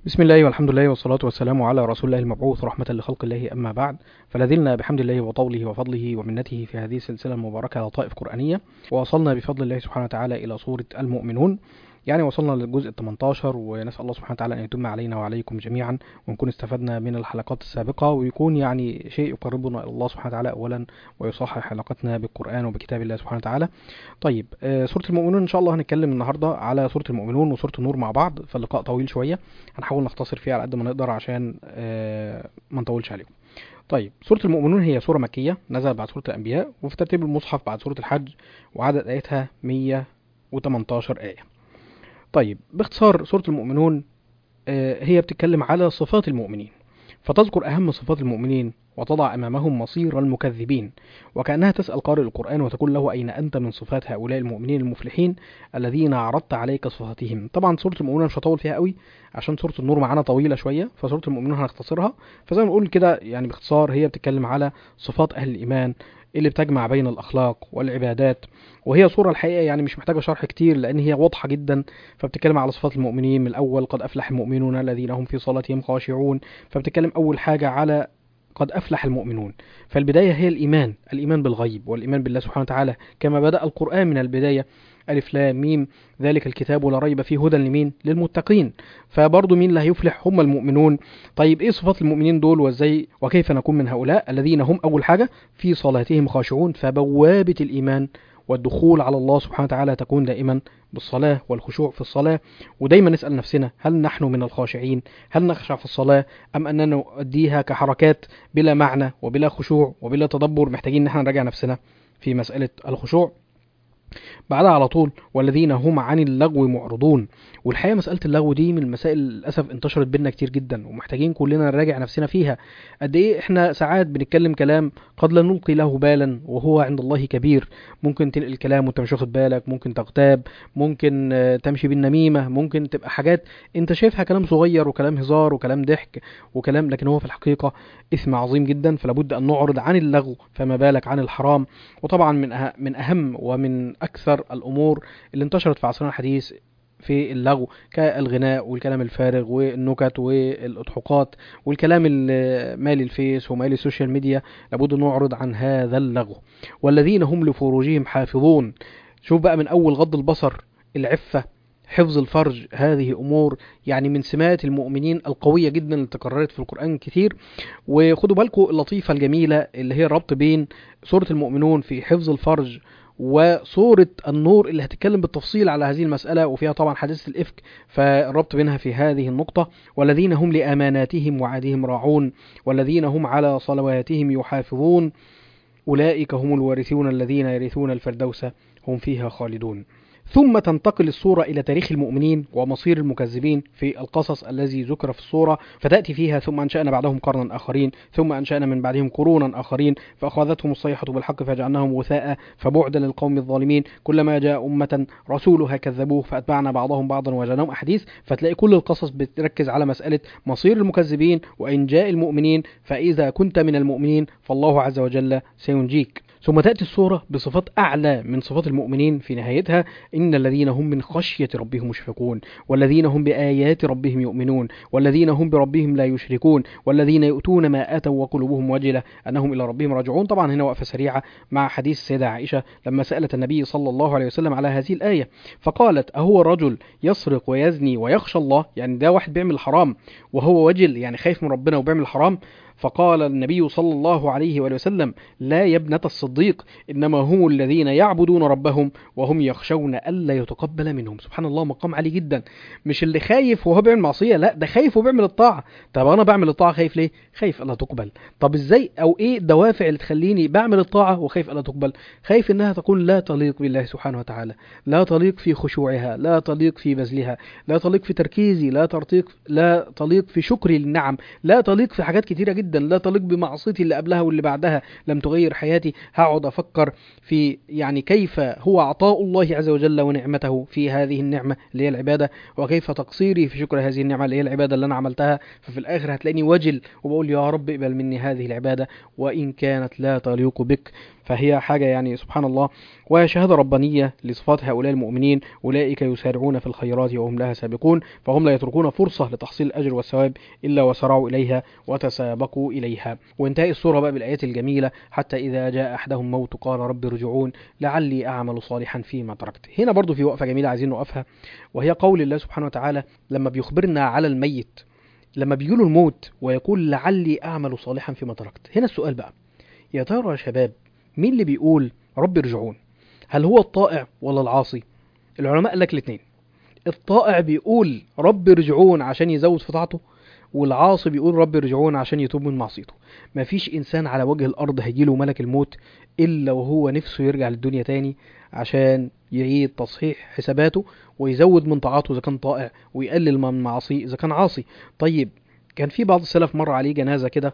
بسم الله والحمد لله والصلاة والسلام على رسول الله المبعوث رحمة لخلق الله أما بعد فلازلنا بحمد الله وطوله وفضله ومنته في هذه السلسلة المباركة لطائف قرآنية ووصلنا بفضل الله سبحانه وتعالى إلى سورة المؤمنون يعني وصلنا للجزء ال 18 ونسأل الله سبحانه وتعالى أن يتم علينا وعليكم جميعا ونكون استفدنا من الحلقات السابقة ويكون يعني شيء يقربنا إلى الله سبحانه وتعالى أولا ويصحح حلقتنا بالقرآن وبكتاب الله سبحانه وتعالى طيب آه، سورة المؤمنون إن شاء الله هنتكلم النهاردة على سورة المؤمنون وسورة النور مع بعض فاللقاء طويل شوية هنحاول نختصر فيه على قد ما نقدر عشان آه، ما نطولش عليكم طيب سورة المؤمنون هي سورة مكية نزلت بعد سورة الأنبياء وفي ترتيب المصحف بعد سورة الحج وعدد آياتها 118 آية طيب باختصار سورة المؤمنون آه، هي بتتكلم على صفات المؤمنين فتذكر أهم صفات المؤمنين وتضع أمامهم مصير المكذبين وكأنها تسأل قارئ القرآن وتقول له أين أنت من صفات هؤلاء المؤمنين المفلحين الذين عرضت عليك صفاتهم طبعا سورة المؤمنون مش هطول فيها قوي عشان سورة النور معانا طويلة شوية فسورة المؤمنون هنختصرها فزي ما نقول كده يعني باختصار هي بتتكلم على صفات أهل الإيمان اللي بتجمع بين الأخلاق والعبادات وهي صورة الحقيقة يعني مش محتاجة شرح كتير لأن هي واضحة جدا فبتتكلم على صفات المؤمنين من الأول قد أفلح المؤمنون الذين هم في صلاتهم خاشعون فبتتكلم أول حاجة على قد أفلح المؤمنون فالبداية هي الإيمان الإيمان بالغيب والإيمان بالله سبحانه وتعالى كما بدأ القرآن من البداية ألف لام ميم ذلك الكتاب لا ريب فيه هدى لمين للمتقين فبرضه مين اللي هيفلح هم المؤمنون طيب ايه صفات المؤمنين دول وازاي وكيف نكون من هؤلاء الذين هم اول حاجه في صلاتهم خاشعون فبوابه الايمان والدخول على الله سبحانه وتعالى تكون دائما بالصلاة والخشوع في الصلاة ودايما نسأل نفسنا هل نحن من الخاشعين هل نخشع في الصلاة أم أننا نؤديها كحركات بلا معنى وبلا خشوع وبلا تدبر محتاجين ان احنا نراجع نفسنا في مسألة الخشوع بعدها على طول والذين هم عن اللغو معرضون والحقيقه مساله اللغو دي من المسائل للاسف انتشرت بينا كتير جدا ومحتاجين كلنا نراجع نفسنا فيها قد ايه احنا ساعات بنتكلم كلام قد لا نلقي له بالا وهو عند الله كبير ممكن تنقل كلام وانت مش واخد بالك ممكن تغتاب ممكن آه، تمشي بالنميمه ممكن تبقى حاجات انت شايفها كلام صغير وكلام هزار وكلام ضحك وكلام لكن هو في الحقيقه اثم عظيم جدا فلابد ان نعرض عن اللغو فما بالك عن الحرام وطبعا من أه من اهم ومن اكثر الامور اللي انتشرت في عصرنا الحديث في اللغو كالغناء والكلام الفارغ والنكت والاضحوكات والكلام اللي مالي الفيس ومالي السوشيال ميديا لابد أن نعرض عن هذا اللغو والذين هم لفروجهم حافظون شوف بقى من اول غض البصر العفه حفظ الفرج هذه امور يعني من سمات المؤمنين القويه جدا اللي تكررت في القران كتير وخدوا بالكم اللطيفه الجميله اللي هي الربط بين سوره المؤمنون في حفظ الفرج وصورة النور اللي هتتكلم بالتفصيل على هذه المسألة وفيها طبعا حادثة الإفك فالربط بينها في هذه النقطة والذين هم لأماناتهم وعهدهم راعون والذين هم على صلواتهم يحافظون أولئك هم الوارثون الذين يرثون الفردوس هم فيها خالدون ثم تنتقل الصورة إلى تاريخ المؤمنين ومصير المكذبين في القصص الذي ذكر في الصورة فتأتي فيها ثم أنشأنا بعدهم قرنا آخرين ثم أنشأنا من بعدهم قرونا آخرين فأخذتهم الصيحة بالحق فجعلناهم غثاء فبعدا للقوم الظالمين كلما جاء أمة رسولها كذبوه فأتبعنا بعضهم بعضا وجعلناهم أحاديث فتلاقي كل القصص بتركز على مسألة مصير المكذبين وإنجاء المؤمنين فإذا كنت من المؤمنين فالله عز وجل سينجيك ثم تأتي الصورة بصفات أعلى من صفات المؤمنين في نهايتها إن الذين هم من خشية ربهم مشفقون والذين هم بآيات ربهم يؤمنون والذين هم بربهم لا يشركون والذين يؤتون ما آتوا وقلوبهم وجلة أنهم إلى ربهم راجعون طبعا هنا وقفة سريعة مع حديث السيدة عائشة لما سألت النبي صلى الله عليه وسلم على هذه الآية فقالت أهو الرجل يسرق ويزني ويخشى الله يعني ده واحد بيعمل حرام وهو وجل يعني خايف من ربنا وبيعمل حرام فقال النبي صلى الله عليه وآله وسلم لا يا ابنة الصديق إنما هم الذين يعبدون ربهم وهم يخشون ألا يتقبل منهم سبحان الله مقام عالي جدا مش اللي خايف وهو بيعمل معصية لا ده خايف وبيعمل الطاعة طب أنا بعمل الطاعة خايف ليه خايف ألا تقبل طب إزاي أو إيه الدوافع اللي تخليني بعمل الطاعة وخايف ألا تقبل خايف إنها تكون لا تليق بالله سبحانه وتعالى لا تليق في خشوعها لا تليق في بذلها لا تليق في تركيزي لا تليق لا تليق في شكري للنعم لا تليق في حاجات كتيرة جدا لا تليق بمعصيتي اللي قبلها واللي بعدها لم تغير حياتي هقعد افكر في يعني كيف هو عطاء الله عز وجل ونعمته في هذه النعمه اللي هي العباده وكيف تقصيري في شكر هذه النعمه اللي هي العباده اللي انا عملتها ففي الاخر هتلاقيني وجل وبقول يا رب اقبل مني هذه العباده وان كانت لا تليق بك فهي حاجة يعني سبحان الله وشهادة ربانية لصفات هؤلاء المؤمنين أولئك يسارعون في الخيرات وهم لها سابقون فهم لا يتركون فرصة لتحصيل الأجر والثواب إلا وسرعوا إليها وتسابقوا إليها وانتهى السورة بقى بالآيات الجميلة حتى إذا جاء أحدهم موت قال رب ارجعون لعلي أعمل صالحا فيما تركت هنا برضو في وقفة جميلة عايزين نوقفها وهي قول الله سبحانه وتعالى لما بيخبرنا على الميت لما بيجيله الموت ويقول لعلي أعمل صالحا فيما تركت هنا السؤال بقى يا ترى يا شباب مين اللي بيقول رب ارجعون هل هو الطائع ولا العاصي العلماء قال لك الاثنين الطائع بيقول رب ارجعون عشان يزود في طاعته والعاصي بيقول رب ارجعون عشان يتوب من معصيته مفيش انسان على وجه الارض هيجيله ملك الموت الا وهو نفسه يرجع للدنيا تاني عشان يعيد تصحيح حساباته ويزود من طاعاته اذا كان طائع ويقلل من معاصيه اذا كان عاصي طيب كان في بعض السلف مر عليه جنازه كده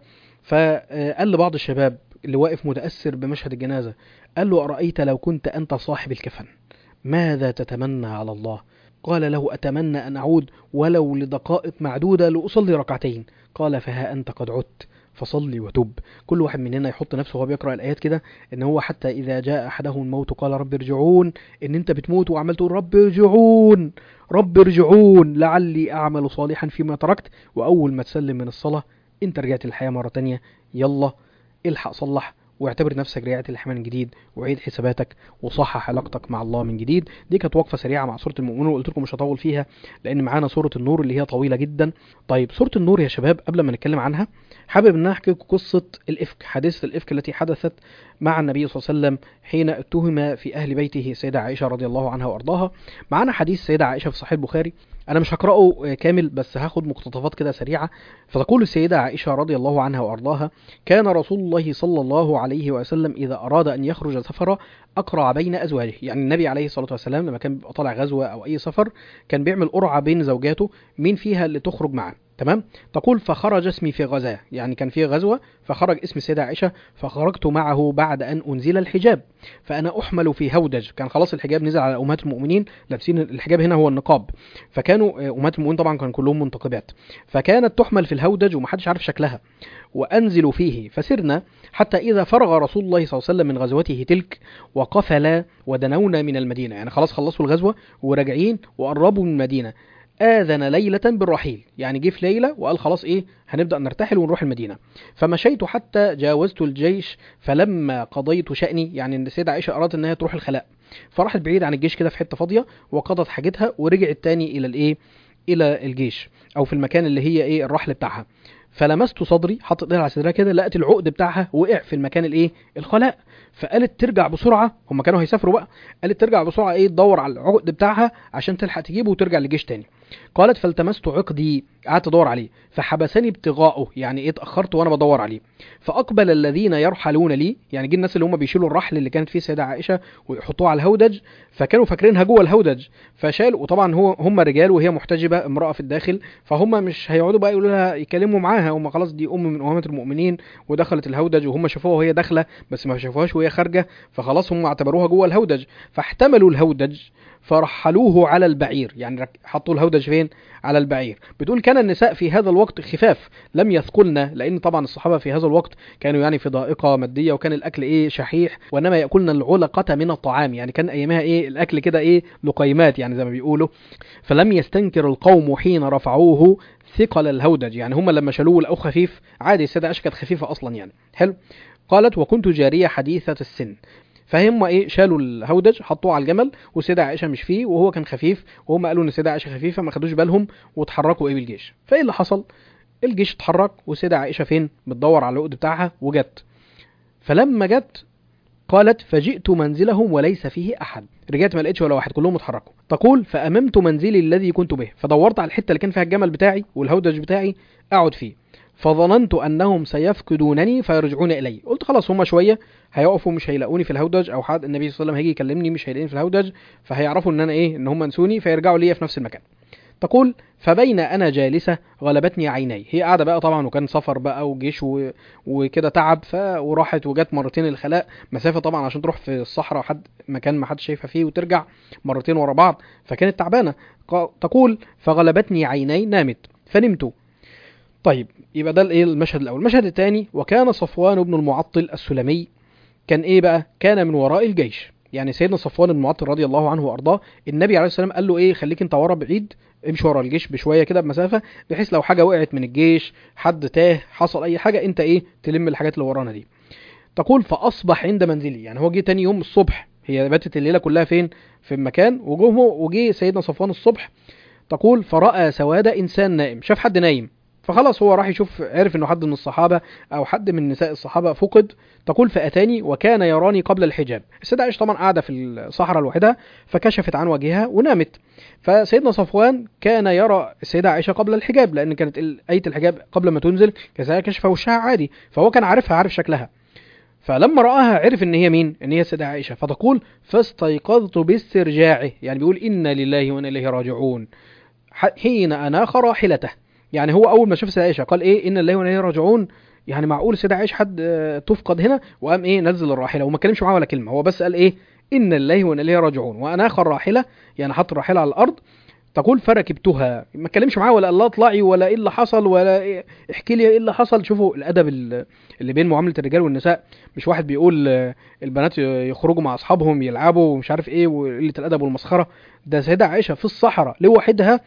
فقال لبعض الشباب اللي واقف متاثر بمشهد الجنازه قال له ارايت لو كنت انت صاحب الكفن ماذا تتمنى على الله قال له أتمنى أن أعود ولو لدقائق معدودة لأصلي ركعتين قال فها أنت قد عدت فصلي وتب كل واحد مننا يحط نفسه وهو بيقرأ الآيات كده إن هو حتى إذا جاء أحدهم الموت قال رب ارجعون إن أنت بتموت وعمال تقول رب ارجعون رب ارجعون لعلي أعمل صالحا فيما تركت وأول ما تسلم من الصلاة أنت رجعت للحياة مرة تانية يلا الحق صلح واعتبر نفسك رجعت للحياة من جديد وعيد حساباتك وصحح علاقتك مع الله من جديد دي كانت وقفة سريعة مع سورة المؤمنون وقلت لكم مش هطول فيها لأن معانا سورة النور اللي هي طويلة جدا طيب سورة النور يا شباب قبل ما نتكلم عنها حابب ان أنا احكي لكم قصة الإفك حادثة الإفك التي حدثت مع النبي صلى الله عليه وسلم حين اتهم في أهل بيته السيدة عائشة رضي الله عنها وأرضاها معانا حديث السيدة عائشة في صحيح البخاري أنا مش هقرأه كامل بس هاخد مقتطفات كده سريعة فتقول السيدة عائشة رضي الله عنها وأرضاها كان رسول الله صلى الله عليه وسلم إذا أراد أن يخرج سفرا أقرع بين أزواجه يعني النبي عليه الصلاة والسلام لما كان بيبقى طالع غزوة أو أي سفر كان بيعمل قرعة بين زوجاته مين فيها اللي تخرج معاه تمام تقول فخرج اسمي في غزاة يعني كان في غزوة فخرج اسم السيدة عائشة فخرجت معه بعد أن أنزل الحجاب فأنا أحمل في هودج كان خلاص الحجاب نزل على أمهات المؤمنين لابسين الحجاب هنا هو النقاب فكانوا أمهات المؤمنين طبعا كانوا كلهم منتقبات فكانت تحمل في الهودج ومحدش عارف شكلها وأنزل فيه فسرنا حتى إذا فرغ رسول الله صلى الله عليه وسلم من غزوته تلك وقفل ودنونا من المدينة يعني خلاص خلصوا الغزوة وراجعين وقربوا من المدينة آذن ليلة بالرحيل يعني جه في ليلة وقال خلاص إيه هنبدأ نرتحل ونروح المدينة فمشيت حتى جاوزت الجيش فلما قضيت شأني يعني إن السيدة عائشة أرادت إنها تروح الخلاء فراحت بعيد عن الجيش كده في حتة فاضية وقضت حاجتها ورجعت تاني إلى الإيه إلى الجيش أو في المكان اللي هي إيه الرحل بتاعها فلمست صدري حطت ايديها على صدرها كده لقت العقد بتاعها وقع في المكان الايه الخلاء فقالت ترجع بسرعه هم كانوا هيسافروا بقى قالت ترجع بسرعه ايه تدور على العقد بتاعها عشان تلحق تجيبه وترجع للجيش تاني قالت فالتمست عقدي قعدت ادور عليه فحبسني ابتغاؤه يعني ايه اتاخرت وانا بدور عليه فاقبل الذين يرحلون لي يعني جه الناس اللي هم بيشيلوا الرحل اللي كانت فيه السيده عائشه ويحطوه على الهودج فكانوا فاكرينها جوه الهودج فشالوا وطبعا هو هم رجال وهي محتجبه امراه في الداخل فهم مش هيقعدوا بقى يقولوا لها يكلموا معاها هم خلاص دي ام من امهات المؤمنين ودخلت الهودج وهم شافوها وهي داخله بس ما شافوهاش وهي خارجه فخلاص هم اعتبروها جوه الهودج فاحتملوا الهودج فرحلوه على البعير يعني حطوا الهودج فين على البعير بتقول كان النساء في هذا الوقت خفاف لم يثقلن لان طبعا الصحابه في هذا الوقت كانوا يعني في ضائقه ماديه وكان الاكل ايه شحيح وانما ياكلن العلقه من الطعام يعني كان ايامها ايه الاكل كده ايه لقيمات يعني زي ما بيقولوا فلم يستنكر القوم حين رفعوه ثقل الهودج يعني هم لما شالوه لقوه خفيف عادي السيده عائشه كانت خفيفه اصلا يعني حلو قالت وكنت جاريه حديثه السن فهم ايه شالوا الهودج حطوه على الجمل والسيده عائشه مش فيه وهو كان خفيف وهم قالوا ان السيده عائشه خفيفه ما خدوش بالهم واتحركوا ايه بالجيش فايه اللي حصل الجيش اتحرك والسيده عائشه فين بتدور على العقد بتاعها وجت فلما جت قالت فجئت منزلهم وليس فيه احد رجعت ما لقيتش ولا واحد كلهم اتحركوا تقول فاممت منزلي الذي كنت به فدورت على الحته اللي كان فيها الجمل بتاعي والهودج بتاعي اقعد فيه فظننت انهم سيفقدونني فيرجعون الي قلت خلاص هما شويه هيقفوا مش هيلاقوني في الهودج او حد النبي صلى الله عليه وسلم هيجي يكلمني مش هيلاقيني في الهودج فهيعرفوا ان انا ايه ان هم نسوني فيرجعوا ليا في نفس المكان تقول فبين انا جالسه غلبتني عيني هي قاعده بقى طبعا وكان سفر بقى وجيش و... وكده تعب ف وراحت وجت مرتين الخلاء مسافه طبعا عشان تروح في الصحراء حد مكان ما حد شايفها فيه وترجع مرتين ورا بعض فكانت تعبانه ق... تقول فغلبتني عيني نامت فنمت طيب يبقى ده الايه المشهد الاول المشهد الثاني وكان صفوان بن المعطل السلمي كان ايه بقى كان من وراء الجيش يعني سيدنا صفوان بن معطل رضي الله عنه وارضاه النبي عليه السلام قال له ايه خليك انت ورا بعيد امشي ورا الجيش بشويه كده بمسافه بحيث لو حاجه وقعت من الجيش حد تاه حصل اي حاجه انت ايه تلم الحاجات اللي ورانا دي تقول فاصبح عند منزلي يعني هو جه تاني يوم الصبح هي باتت الليله كلها فين في المكان وجوه وجه سيدنا صفوان الصبح تقول فراى سواد انسان نائم شاف حد نايم فخلاص هو راح يشوف عرف انه حد من الصحابه او حد من نساء الصحابه فقد تقول فاتاني وكان يراني قبل الحجاب السيده عائشه طبعا قاعده في الصحراء لوحدها فكشفت عن وجهها ونامت فسيدنا صفوان كان يرى السيده عائشه قبل الحجاب لان كانت ايه الحجاب قبل ما تنزل كذلك كشف وشها عادي فهو كان عارفها عارف شكلها فلما رآها عرف ان هي مين ان هي السيدة عائشة فتقول فاستيقظت باسترجاعه يعني بيقول إنا لله وإنا إليه راجعون حين أناخ راحلته يعني هو أول ما شاف السيدة عائشة قال إيه إنا لله وإنا إليه راجعون يعني معقول السيدة عائشة حد تفقد هنا وقام إيه نزل الراحلة وما اتكلمش معاه ولا كلمة هو بس قال إيه إن لله وإنا إليه راجعون وأناخ الراحلة يعني حط الراحلة على الأرض تقول فركبتها ما اتكلمش معاه ولا الله اطلعي ولا ايه اللي حصل ولا إيه احكي لي ايه اللي حصل شوفوا الادب اللي بين معامله الرجال والنساء مش واحد بيقول البنات يخرجوا مع اصحابهم يلعبوا ومش عارف ايه وقله الادب والمسخره ده سيده عائشه في الصحراء لوحدها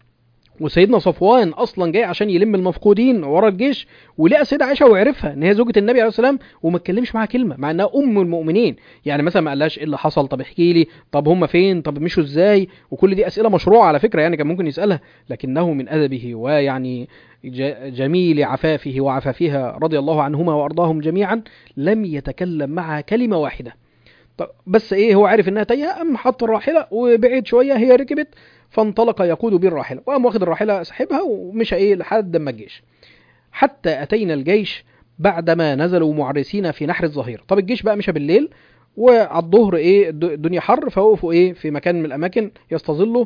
وسيدنا صفوان اصلا جاي عشان يلم المفقودين ورا الجيش ولقى السيده عائشه وعرفها ان هي زوجة النبي عليه السلام وما اتكلمش معاها كلمه مع انها ام المؤمنين يعني مثلا ما قالهاش ايه اللي حصل طب احكي لي طب هم فين طب مشوا ازاي وكل دي اسئله مشروعه على فكره يعني كان ممكن يسالها لكنه من ادبه ويعني جميل عفافه وعفافها رضي الله عنهما وارضاهم جميعا لم يتكلم معها كلمه واحده طب بس ايه هو عارف انها تايهه ام حط الراحله وبعيد شويه هي ركبت فانطلق يقود بي الراحله وقام واخد الراحله سحبها ومشى ايه لحد ما الجيش حتى اتينا الجيش بعدما نزلوا معرسين في نحر الظهيره طب الجيش بقى مشى بالليل وعلى الظهر ايه الدنيا حر فوقفوا ايه في مكان من الاماكن يستظلوا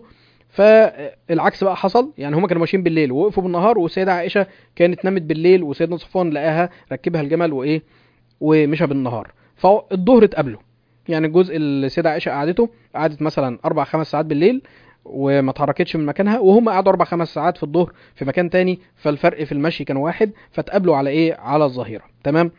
فالعكس بقى حصل يعني هما كانوا ماشيين بالليل ووقفوا بالنهار والسيده عائشه كانت نامت بالليل وسيدنا صفوان لقاها ركبها الجمل وايه ومشى بالنهار فالظهر اتقابلوا يعني الجزء اللي السيده عائشه قعدته قعدت مثلا اربع خمس ساعات بالليل وما اتحركتش من مكانها وهم قعدوا اربع خمس ساعات في الظهر في مكان تاني فالفرق في المشي كان واحد فتقابلوا على ايه على الظهيره تمام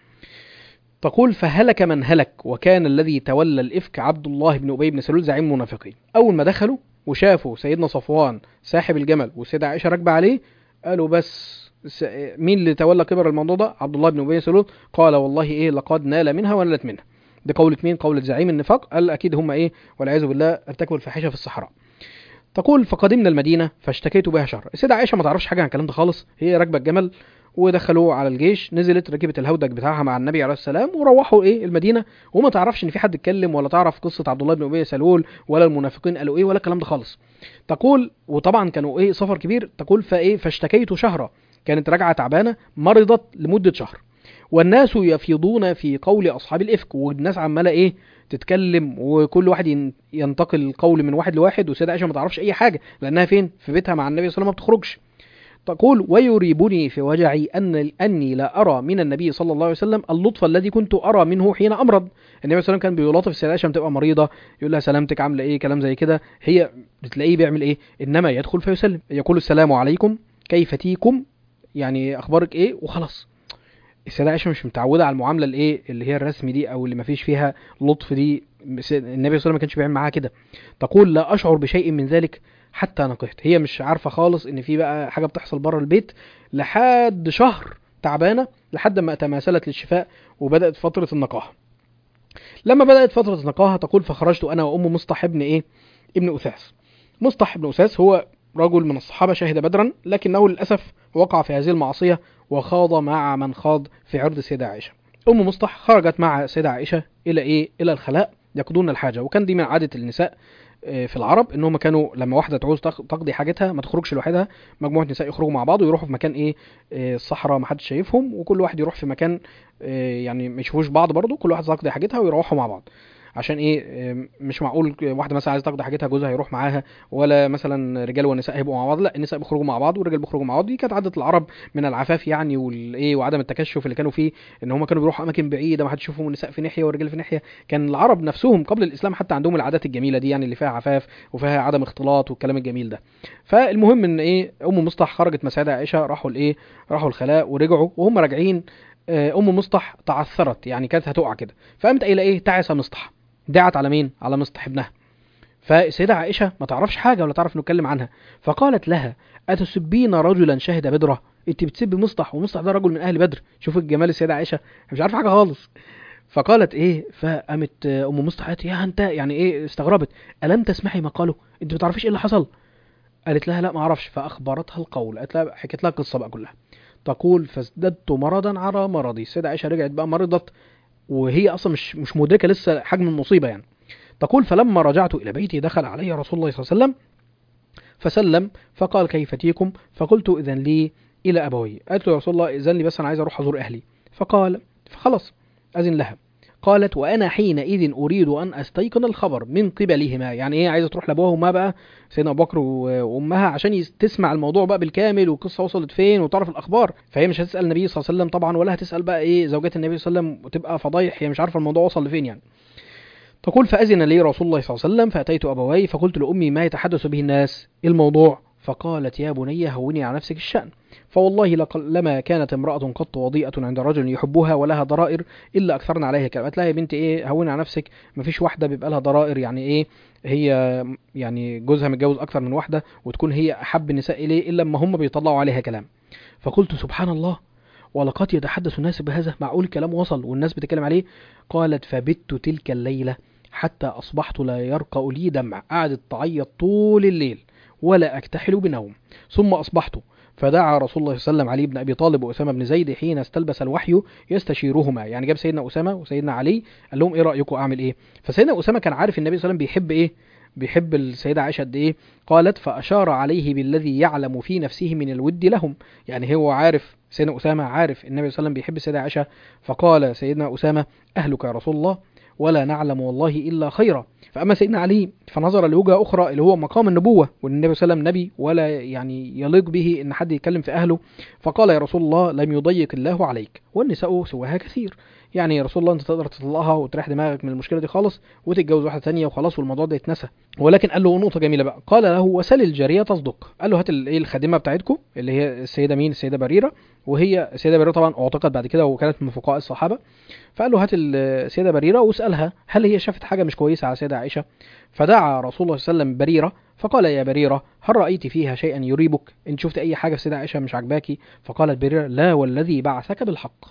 تقول فهلك من هلك وكان الذي تولى الافك عبد الله بن ابي بن سلول زعيم المنافقين اول ما دخلوا وشافوا سيدنا صفوان ساحب الجمل والسيده عائشه راكبه عليه قالوا بس مين اللي تولى كبر الموضوع ده عبد الله بن ابي سلول قال والله ايه لقد نال منها ونالت منها دي قولة مين قولة زعيم النفاق قال اكيد هم ايه والعياذ بالله ارتكبوا الفاحشه في الصحراء تقول فقدمنا المدينة فاشتكيت بها شر السيدة عائشة ما تعرفش حاجة عن الكلام ده خالص هي راكبة الجمل ودخلوه على الجيش نزلت ركبت الهودج بتاعها مع النبي عليه السلام وروحوا ايه المدينة وما تعرفش ان في حد اتكلم ولا تعرف قصة عبد الله بن ابي سلول ولا المنافقين قالوا ايه ولا الكلام ده خالص تقول وطبعا كانوا ايه سفر كبير تقول فايه فاشتكيت شهرا كانت راجعة تعبانة مرضت لمدة شهر والناس يفيضون في قول اصحاب الافك والناس عماله ايه تتكلم وكل واحد ينتقل القول من واحد لواحد والسيدة عائشة ما تعرفش أي حاجة لأنها فين؟ في بيتها مع النبي صلى الله عليه وسلم ما بتخرجش. تقول ويريبني في وجعي أن أني لا أرى من النبي صلى الله عليه وسلم اللطف الذي كنت أرى منه حين أمرض. النبي صلى الله عليه وسلم كان بيلاطف السيدة عائشة بتبقى مريضة يقول لها سلامتك عاملة إيه كلام زي كده هي بتلاقيه بيعمل إيه؟ إنما يدخل فيسلم يقول السلام عليكم كيف تيكم يعني أخبارك إيه وخلاص. السيدة عائشة مش متعودة على المعاملة الايه اللي هي الرسمي دي او اللي ما فيش فيها لطف دي النبي صلى الله عليه وسلم ما كانش بيعمل معاها كده تقول لا اشعر بشيء من ذلك حتى نقحت هي مش عارفة خالص ان في بقى حاجة بتحصل بره البيت لحد شهر تعبانة لحد ما تماثلت للشفاء وبدأت فترة النقاهة لما بدأت فترة النقاهة تقول فخرجت انا وام مصطح ابن ايه ابن أثاث مصطح ابن أثاث هو رجل من الصحابة شهد بدرا لكنه للأسف وقع في هذه المعصية وخاض مع من خاض في عرض السيدة عائشة أم مصطح خرجت مع السيدة عائشة إلى إيه؟ إلى الخلاء يقضون الحاجة وكان دي من عادة النساء في العرب ان هم كانوا لما واحده تعوز تقضي حاجتها ما تخرجش لوحدها مجموعه نساء يخرجوا مع بعض ويروحوا في مكان ايه الصحراء ما حدش شايفهم وكل واحد يروح في مكان يعني ما يشوفوش بعض برضه كل واحد تقضي حاجتها ويروحوا مع بعض عشان ايه مش معقول واحده مثلا عايزه تقضي حاجتها جوزها يروح معاها ولا مثلا رجال ونساء هيبقوا مع بعض لا النساء بيخرجوا مع بعض والرجال بيخرجوا مع بعض دي كانت عاده العرب من العفاف يعني والايه وعدم التكشف اللي كانوا فيه ان هم كانوا بيروحوا اماكن بعيده ما حدش يشوفهم النساء في ناحيه والرجال في ناحيه كان العرب نفسهم قبل الاسلام حتى عندهم العادات الجميله دي يعني اللي فيها عفاف وفيها عدم اختلاط والكلام الجميل ده فالمهم ان ايه ام مصطح خرجت مساعدة عائشه راحوا الايه راحوا الخلاء ورجعوا وهم راجعين آه، ام مصطح تعثرت يعني كانت هتقع كده فقامت قايله ايه تعس مصطح دعت على مين على مصطح ابنها فالسيدة عائشة ما تعرفش حاجة ولا تعرف نتكلم عنها فقالت لها أتسبين رجلا شهد بدرة انت بتسبي مصطح ومصطح ده رجل من اهل بدر شوف الجمال السيدة عائشة مش عارفة حاجة خالص فقالت ايه فقامت آه، ام مصطح قالت يا انت يعني ايه استغربت الم تسمعي ما قاله انت ما تعرفيش ايه اللي حصل قالت لها لا ما اعرفش فاخبرتها القول قالت لها حكيت لها القصه بقى كلها تقول فازددت مرضا على مرضي السيده عائشه رجعت بقى مرضت وهي اصلا مش مش مدركه لسه حجم المصيبه يعني تقول فلما رجعت الى بيتي دخل علي رسول الله صلى الله عليه وسلم فسلم فقال كيف تيكم فقلت اذن لي الى ابوي قالت له يا رسول الله اذن لي بس انا عايز اروح ازور اهلي فقال فخلاص اذن لها قالت وانا حينئذ اريد ان استيقن الخبر من قبلهما يعني ايه عايزه تروح لابوها وامها بقى سيدنا ابو بكر و- وامها عشان يس- تسمع الموضوع بقى بالكامل والقصه وصلت فين وتعرف الاخبار فهي مش هتسال النبي صلى الله عليه وسلم طبعا ولا هتسال بقى ايه زوجات النبي صلى الله عليه وسلم وتبقى فضايح هي مش عارفه الموضوع وصل لفين يعني تقول فأذن لي رسول الله صلى الله عليه وسلم فأتيت أبوي فقلت لأمي ما يتحدث به الناس إيه الموضوع فقالت يا بني هوني على نفسك الشأن فوالله لق- لما كانت امرأة قط وضيئة عند رجل يحبها ولها ضرائر إلا أكثرنا عليها كلام قالت لها يا بنتي إيه هوني على نفسك مفيش واحدة بيبقى لها ضرائر يعني إيه هي يعني جوزها متجوز أكثر من واحدة وتكون هي أحب النساء إليه إلا لما هم بيطلعوا عليها كلام فقلت سبحان الله ولقد يتحدث الناس بهذا معقول الكلام وصل والناس بتتكلم عليه قالت فبت تلك الليلة حتى أصبحت لا يرقى لي دمع قعدت تعيط طول الليل ولا أكتحل بنوم ثم أصبحت فدعا رسول الله صلى الله عليه وسلم علي بن أبي طالب وأسامة بن زيد حين استلبس الوحي يستشيرهما يعني جاب سيدنا أسامة وسيدنا علي قال لهم إيه رأيكم أعمل إيه فسيدنا أسامة كان عارف النبي صلى الله عليه وسلم بيحب إيه بيحب السيدة عائشة قد إيه قالت فأشار عليه بالذي يعلم في نفسه من الود لهم يعني هو عارف سيدنا أسامة عارف النبي صلى الله عليه وسلم بيحب السيدة عائشة فقال سيدنا أسامة أهلك يا رسول الله ولا نعلم والله إلا خيرا فأما سيدنا علي فنظر لوجهة أخرى اللي هو مقام النبوة وأن النبي صلى الله عليه وسلم نبي ولا يعني يليق به أن حد يتكلم في أهله فقال يا رسول الله لم يضيق الله عليك والنساء سواها كثير يعني يا رسول الله انت تقدر تطلقها وتريح دماغك من المشكله دي خالص وتتجوز واحده ثانيه وخلاص والموضوع ده يتنسى ولكن قال له نقطه جميله بقى قال له وسل الجاريه تصدق قال له هات ال- ايه الخادمه بتاعتكم اللي هي السيده مين السيده بريره وهي السيده بريره طبعا اعتقد بعد كده وكانت من فقهاء الصحابه فقال له هات السيده بريره واسالها هل هي شافت حاجه مش كويسه على السيده عائشه فدعا رسول الله صلى الله عليه وسلم بريره فقال يا بريره هل رايت فيها شيئا يريبك انت شفت اي حاجه في السيده عائشه مش عجباكي فقالت بريره لا والذي بعثك بالحق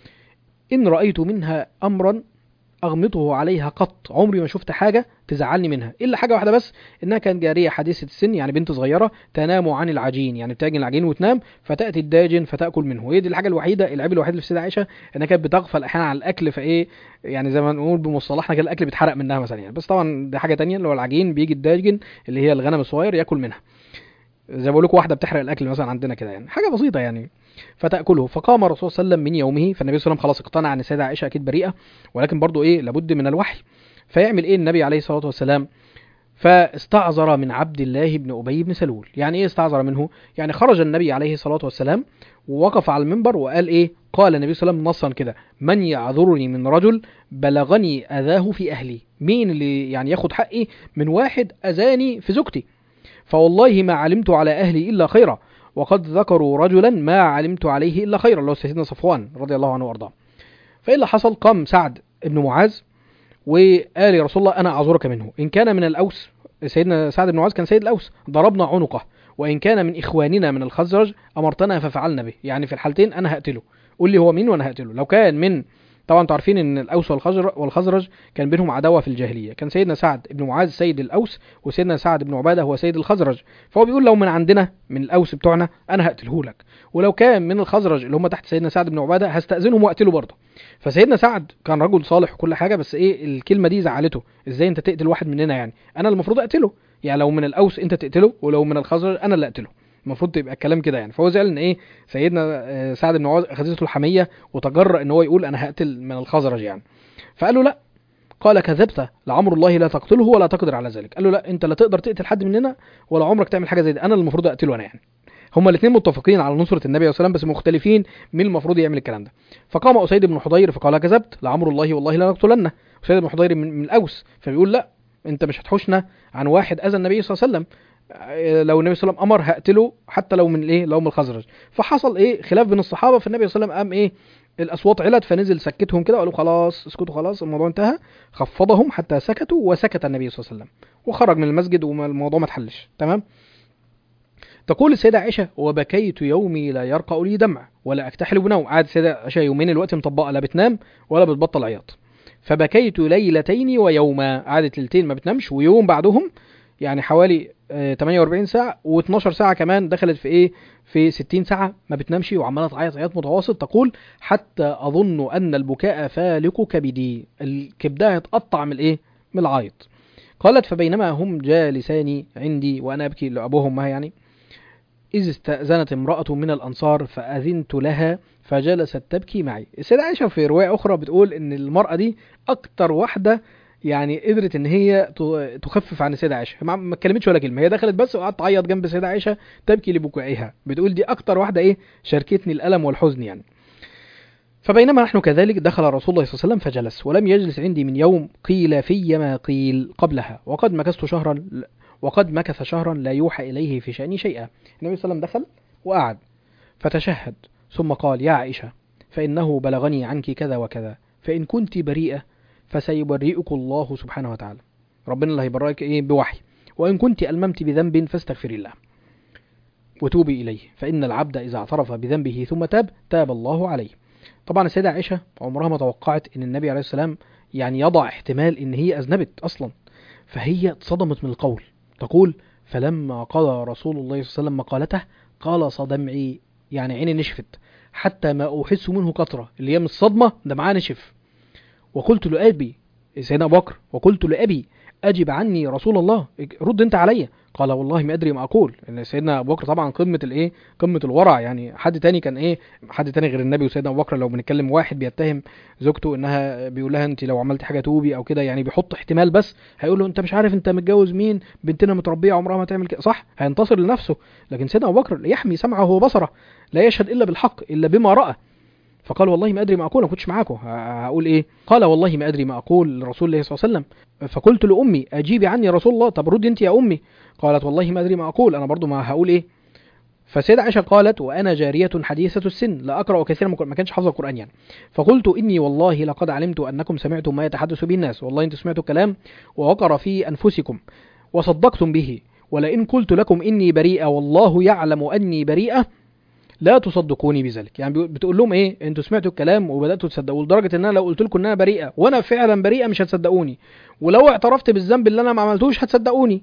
إن رأيت منها أمرا أغمضه عليها قط عمري ما شفت حاجة تزعلني منها إلا حاجة واحدة بس إنها كانت جارية حديثة السن يعني بنت صغيرة تنام عن العجين يعني بتعجن العجين وتنام فتأتي الداجن فتأكل منه هي دي الحاجة الوحيدة العيب الوحيد اللي في السيدة عائشة إنها كانت بتغفل أحيانا على الأكل فإيه يعني زي ما نقول بمصطلحنا كده الأكل بيتحرق منها مثلا يعني بس طبعا دي حاجة تانية اللي هو العجين بيجي الداجن اللي هي الغنم الصغير ياكل منها زي ما بقول لكم واحدة بتحرق الأكل مثلا عندنا كده يعني حاجة بسيطة يعني فتأكله فقام الرسول صلى الله عليه وسلم من يومه فالنبي صلى الله عليه وسلم خلاص اقتنع ان السيدة عائشة اكيد بريئة ولكن برضو ايه لابد من الوحي فيعمل ايه النبي عليه الصلاة والسلام فاستعذر من عبد الله بن أبي بن سلول يعني ايه استعذر منه يعني خرج النبي عليه الصلاة والسلام ووقف على المنبر وقال ايه قال النبي صلى الله عليه وسلم نصا كده من يعذرني من رجل بلغني أذاه في أهلي مين اللي يعني ياخد حقي من واحد أذاني في زوجتي فوالله ما علمت على أهلي إلا خيرا وقد ذكروا رجلا ما علمت عليه إلا خيرا اللي هو سيدنا صفوان رضي الله عنه وأرضاه فإيه اللي حصل قام سعد بن معاذ وقال يا رسول الله أنا أعذرك منه إن كان من الأوس سيدنا سعد بن معاذ كان سيد الأوس ضربنا عنقه وإن كان من إخواننا من الخزرج أمرتنا ففعلنا به يعني في الحالتين أنا هقتله قول لي هو مين وأنا هقتله لو كان من طبعا انتوا عارفين ان الاوس والخزرج والخزرج كان بينهم عداوه في الجاهليه كان سيدنا سعد بن معاذ سيد الاوس وسيدنا سعد بن عباده هو سيد الخزرج فهو بيقول لو من عندنا من الاوس بتوعنا انا هقتله لك ولو كان من الخزرج اللي هم تحت سيدنا سعد بن عباده هستاذنهم واقتله برضه فسيدنا سعد كان رجل صالح وكل حاجه بس ايه الكلمه دي زعلته ازاي انت تقتل واحد مننا يعني انا المفروض اقتله يعني لو من الاوس انت تقتله ولو من الخزرج انا اللي اقتله المفروض تبقى الكلام كده يعني فهو زعل ان ايه سيدنا آه، سعد بن معاذ اخذته الحميه وتجرأ ان هو يقول انا هقتل من الخزرج يعني فقال له لا قال كذبت لعمر الله لا تقتله ولا تقدر على ذلك قال له لا انت لا تقدر تقتل حد مننا ولا عمرك تعمل حاجه زي دي انا اللي المفروض اقتله انا يعني هما الاثنين متفقين على نصرة النبي صلى الله عليه وسلم بس مختلفين مين المفروض يعمل الكلام ده فقام أسيد بن حضير فقال كذبت لعمر الله والله لا نقتلنه أسيد بن حضير من, من الأوس فبيقول لا انت مش هتحوشنا عن واحد اذى النبي صلى الله عليه وسلم آه، لو النبي صلى الله عليه وسلم امر هقتله حتى لو من الايه لو من الخزرج فحصل ايه خلاف بين الصحابه فالنبي صلى الله عليه وسلم قام ايه الاصوات علت فنزل سكتهم كده وقالوا خلاص اسكتوا خلاص الموضوع انتهى خفضهم حتى سكتوا وسكت النبي صلى الله عليه وسلم وخرج من المسجد والموضوع ما اتحلش تمام تقول السيدة عائشة وبكيت يومي لا يرقى لي دمع ولا أكتحل بنوم قعدت السيدة عائشة يومين الوقت مطبقة لا بتنام ولا بتبطل عياط فبكيت ليلتين ويوما قعدت ليلتين ما بتنامش ويوم بعدهم يعني حوالي آه، 48 ساعة و12 ساعة كمان دخلت في ايه في 60 ساعة ما بتنامش وعمالة تعيط عياط متواصل تقول حتى أظن أن البكاء فالق كبدي الكبدة هتقطع من الايه من العيط قالت فبينما هم جالسان عندي وأنا أبكي لأبوهم ما يعني إذ استأذنت امرأة من الأنصار فأذنت لها فجلست تبكي معي السيدة عائشة في رواية أخرى بتقول إن المرأة دي أكتر واحدة يعني قدرت إن هي ت- تخفف عن السيدة عائشة ما ما اتكلمتش ولا كلمة هي دخلت بس وقعدت تعيط جنب السيدة عائشة تبكي لبكائها بتقول دي أكتر واحدة إيه شاركتني الألم والحزن يعني فبينما نحن كذلك دخل رسول الله صلى الله عليه وسلم فجلس ولم يجلس عندي من يوم قيل في ما قيل قبلها وقد مكثت شهرا وقد مكث شهرا لا يوحى إليه في شأني شيئا النبي صلى الله عليه وسلم دخل وقعد فتشهد ثم قال يا عائشة فإنه بلغني عنك كذا وكذا فإن كنت بريئة فسيبرئك الله سبحانه وتعالى ربنا اللي هيبرئك إيه بوحي وإن كنت ألممت بذنب فاستغفري الله وتوبي إليه فإن العبد إذا اعترف بذنبه ثم تاب تاب الله عليه طبعا السيدة عائشة عمرها ما توقعت إن النبي عليه السلام يعني يضع احتمال إن هي أذنبت أصلا فهي اتصدمت من القول تقول فلما قضى رسول الله صلى الله عليه وسلم مقالته قال صدمعي يعني عيني نشفت حتى ما أحس منه قطرة اللي هي من الصدمة ده معاه نشف وقلت لأبي سيدنا أبو بكر وقلت لأبي أجب عني رسول الله رد أنت عليا قال والله ما أدري ما أقول إن سيدنا أبو بكر طبعا قمة الإيه قمة الورع يعني حد تاني كان إيه حد تاني غير النبي وسيدنا أبو بكر لو بنتكلم واحد بيتهم زوجته إنها بيقول لها أنت لو عملت حاجة توبي أو كده يعني بيحط احتمال بس هيقول له أنت مش عارف أنت متجوز مين بنتنا متربية عمرها ما تعمل كده صح هينتصر لنفسه لكن سيدنا أبو بكر يحمي سمعه وبصره لا يشهد إلا بالحق إلا بما رأى فقال والله ما ادري ما اقول ما كنتش معاكم ه- هقول ايه قال والله ما ادري ما اقول لرسول الله صلى الله عليه وسلم فقلت لامي اجيبي عني يا رسول الله طب ردي انت يا امي قالت والله ما ادري ما اقول انا برضو ما هقول ايه فسيدة عائشة قالت وأنا جارية حديثة السن لا أقرأ كثيرا ما كانش حافظ القرآن يعني فقلت إني والله لقد علمت أنكم سمعتم ما يتحدث به الناس والله أنتم سمعتوا الكلام ووقر في أنفسكم وصدقتم به ولئن قلت لكم إني بريئة والله يعلم أني بريئة لا تصدقوني بذلك يعني بيقول- بتقول لهم ايه انتوا سمعتوا الكلام وبداتوا تصدقوا لدرجه ان انا لو قلت لكم ان انا بريئه وانا فعلا بريئه مش هتصدقوني ولو اعترفت بالذنب اللي انا ما عملتوش هتصدقوني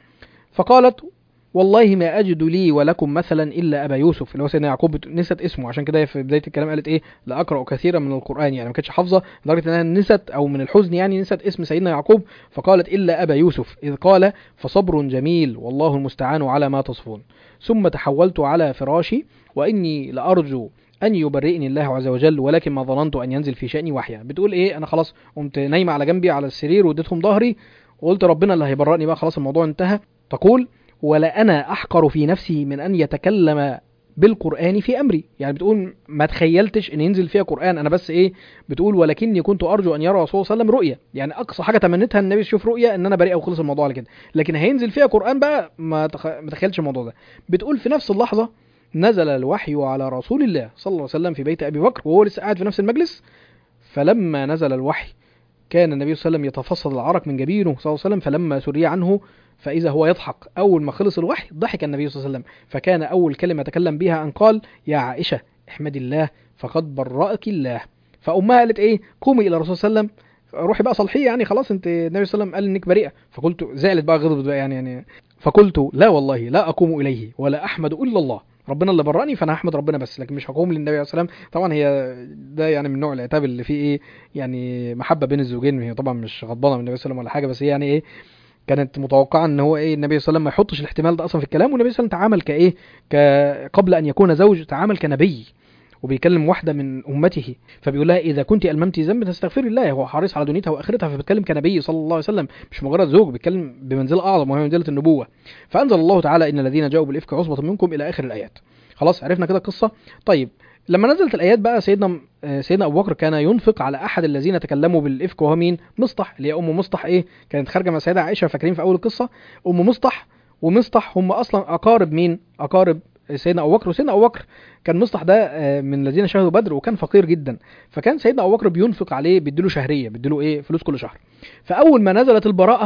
فقالت والله ما اجد لي ولكم مثلا الا ابا يوسف اللي هو سيدنا يعقوب بت- نست اسمه عشان كده هي في بدايه الكلام قالت ايه لا اقرا كثيرا من القران يعني ما كانتش حافظه لدرجه انها نست او من الحزن يعني نست اسم سيدنا يعقوب فقالت الا ابا يوسف اذ قال فصبر جميل والله المستعان على ما تصفون ثم تحولت على فراشي واني لارجو ان يبرئني الله عز وجل ولكن ما ظننت ان ينزل في شاني وحيا بتقول ايه انا خلاص قمت نايمه على جنبي على السرير واديتهم ظهري وقلت ربنا اللي هيبرئني بقى خلاص الموضوع انتهى تقول ولا انا احقر في نفسي من ان يتكلم بالقران في امري يعني بتقول ما تخيلتش ان ينزل فيها قران انا بس ايه بتقول ولكني كنت ارجو ان يرى رسول الله صلى الله عليه وسلم رؤيا يعني اقصى حاجه تمنيتها ان النبي يشوف رؤيا ان انا بريئه وخلص الموضوع على كده لكن هينزل فيها قران بقى ما تخ... ما تخيلش الموضوع ده بتقول في نفس اللحظه نزل الوحي على رسول الله صلى الله عليه وسلم في بيت ابي بكر وهو لسه قاعد في نفس المجلس فلما نزل الوحي كان النبي صلى الله عليه وسلم يتفصل العرق من جبينه صلى الله عليه وسلم فلما سري عنه فإذا هو يضحك أول ما خلص الوحي ضحك النبي صلى الله عليه وسلم فكان أول كلمة تكلم بها أن قال يا عائشة احمدي الله فقد برأك الله فأمها قالت إيه قومي إلى الرسول صلى الله عليه وسلم روحي بقى صلحيه يعني خلاص انت النبي صلى الله عليه وسلم قال انك بريئه فقلت زعلت بقى غضبت بقى يعني يعني فقلت لا والله لا اقوم اليه ولا احمد الا الله ربنا اللي براني فانا هحمد ربنا بس لكن مش هقوم للنبي عليه الصلاه والسلام طبعا هي ده يعني من نوع العتاب اللي فيه ايه يعني محبه بين الزوجين هي طبعا مش غضبانه من النبي صلى الله عليه وسلم ولا حاجه بس هي يعني ايه كانت متوقعه ان هو ايه النبي صلى الله عليه وسلم ما يحطش الاحتمال ده اصلا في الكلام والنبي صلى الله عليه وسلم تعامل كايه ك... قبل ان يكون زوج تعامل كنبي وبيكلم واحده من امته فبيقول لها اذا كنت الممت ذنب فاستغفري الله هو حريص على دنيتها واخرتها فبيتكلم كنبي صلى الله عليه وسلم مش مجرد زوج بيتكلم بمنزله اعظم وهي منزله النبوه فانزل الله تعالى ان الذين جاءوا بالافك عصبه منكم الى اخر الايات خلاص عرفنا كده القصه طيب لما نزلت الايات بقى سيدنا سيدنا ابو بكر كان ينفق على احد الذين تكلموا بالافك وهو مين مصطح اللي هي ام مصطح ايه كانت خارجه مع السيده عائشه فاكرين في اول القصه ام مصطح ومصطح هم اصلا اقارب مين اقارب سيدنا ابو بكر وسيدنا ابو بكر كان مصطح ده آه، من الذين شهدوا بدر وكان فقير جدا فكان سيدنا ابو بكر بينفق عليه بيديله شهريه بيديله ايه فلوس كل شهر فاول ما نزلت البراءه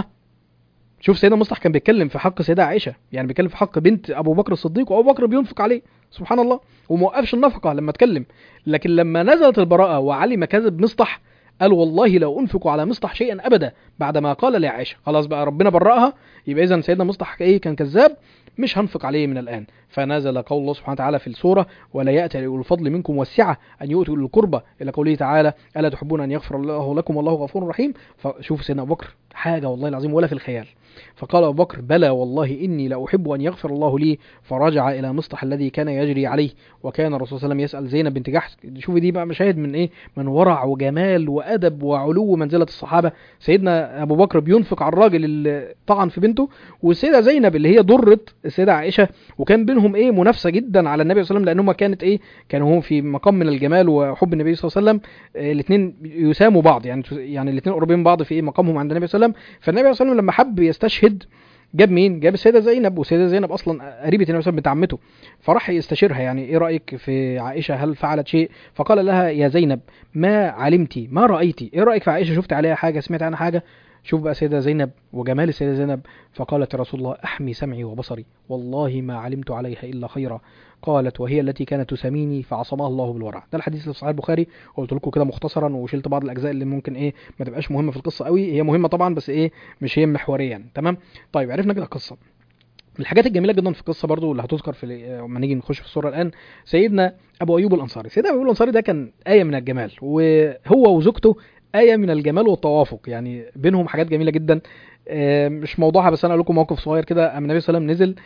شوف سيدنا مصطح كان بيتكلم في حق سيدة عائشة يعني بيتكلم في حق بنت أبو بكر الصديق وأبو بكر بينفق عليه سبحان الله وموقفش النفقة لما اتكلم لكن لما نزلت البراءة وعلم كذب مصطح قال والله لو أنفق على مصطح شيئا أبدا بعدما قال لعائشة خلاص بقى ربنا برأها يبقى إذا سيدنا مصطح إيه كان كذاب مش هنفق عليه من الآن فنزل قول الله سبحانه وتعالى في السورة ولا يأتي أولو الفضل منكم والسعة أن يؤتوا أولي القربى إلى قوله تعالى ألا تحبون أن يغفر الله لكم والله غفور رحيم فشوف سيدنا أبو بكر حاجة والله العظيم ولا في الخيال فقال أبو بكر بلى والله إني لأحب أن يغفر الله لي فرجع إلى مصطح الذي كان يجري عليه وكان الرسول صلى الله عليه وسلم يسأل زينب بنت جحش شوفي دي بقى مشاهد من إيه من ورع وجمال وأدب وعلو منزلة الصحابة سيدنا أبو بكر بينفق على الراجل اللي طعن في بنته والسيدة زينب اللي هي ضرة السيدة عائشة وكان بينهم إيه منافسة جدا على النبي صلى الله عليه وسلم لأنهم كانت إيه كانوا هم في مقام من الجمال وحب النبي صلى الله عليه وسلم الاثنين يساموا بعض يعني يعني الاثنين قريبين من بعض في إيه مقامهم عند النبي صلى الله عليه وسلم فالنبي صلى الله عليه وسلم لما حب يستشهد جاب مين؟ جاب السيده زينب والسيده زينب اصلا قريبه النبي صلى الله عليه وسلم بنت عمته فراح يستشيرها يعني ايه رايك في عائشه هل فعلت شيء؟ فقال لها يا زينب ما علمتي ما رايتي؟ ايه رايك في عائشه شفت عليها حاجه سمعت عنها حاجه؟ شوف بقى سيدة زينب وجمال السيدة زينب فقالت يا رسول الله أحمي سمعي وبصري والله ما علمت عليها إلا خيرا قالت وهي التي كانت تساميني فعصمها الله بالورع ده الحديث اللي في صحيح البخاري قلت لكم كده مختصرا وشلت بعض الاجزاء اللي ممكن ايه ما تبقاش مهمه في القصه قوي هي مهمه طبعا بس ايه مش هي محوريه يعني تمام طيب عرفنا كده القصه من الحاجات الجميله جدا في القصه برضو اللي هتذكر في لما نيجي نخش في الصوره الان سيدنا ابو ايوب الانصاري سيدنا ابو ايوب الانصاري ده كان ايه من الجمال وهو وزوجته آية من الجمال والتوافق يعني بينهم حاجات جميلة جدا آه، مش موضوعها بس انا اقول لكم موقف صغير كده اما النبي صلى الله عليه وسلم نزل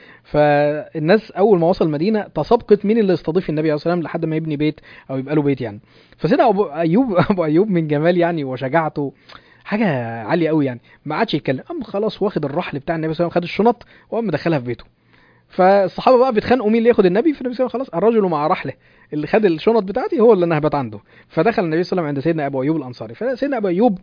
فالناس اول ما وصل المدينه تسابقت مين اللي يستضيف النبي عليه الصلاه والسلام لحد ما يبني بيت او يبقى له بيت يعني فسيدنا ابو ايوب ابو ايوب من جمال يعني وشجاعته حاجه عاليه قوي يعني ما عادش يتكلم قام خلاص واخد الرحل بتاع النبي صلى الله عليه وسلم خد الشنط وقام مدخلها في بيته فالصحابه بقى بيتخانقوا مين اللي ياخد النبي فالنبي صلى الله عليه وسلم خلاص الرجل مع رحله اللي خد الشنط بتاعتي هو اللي انا هبات عنده فدخل النبي صلى الله عليه وسلم عند سيدنا ابو ايوب الانصاري فسيدنا ابو ايوب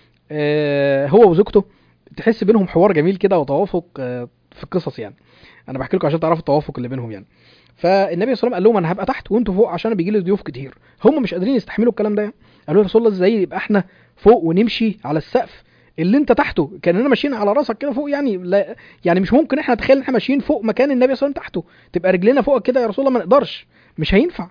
آه، هو وزوجته تحس بينهم حوار جميل كده وتوافق آه، في القصص يعني انا بحكي لكم عشان تعرفوا التوافق اللي بينهم يعني فالنبي صلى الله عليه وسلم قال لهم انا هبقى تحت وانتوا فوق عشان بيجي لي ضيوف كتير هم مش قادرين يستحملوا الكلام ده قالوا يا رسول الله ازاي يبقى احنا فوق ونمشي على السقف اللي انت تحته كاننا ماشيين على راسك كده فوق يعني لا يعني مش ممكن احنا نتخيل ان احنا ماشيين فوق مكان النبي صلى الله عليه وسلم تحته تبقى رجلنا فوق كده يا رسول الله ما نقدرش مش هينفع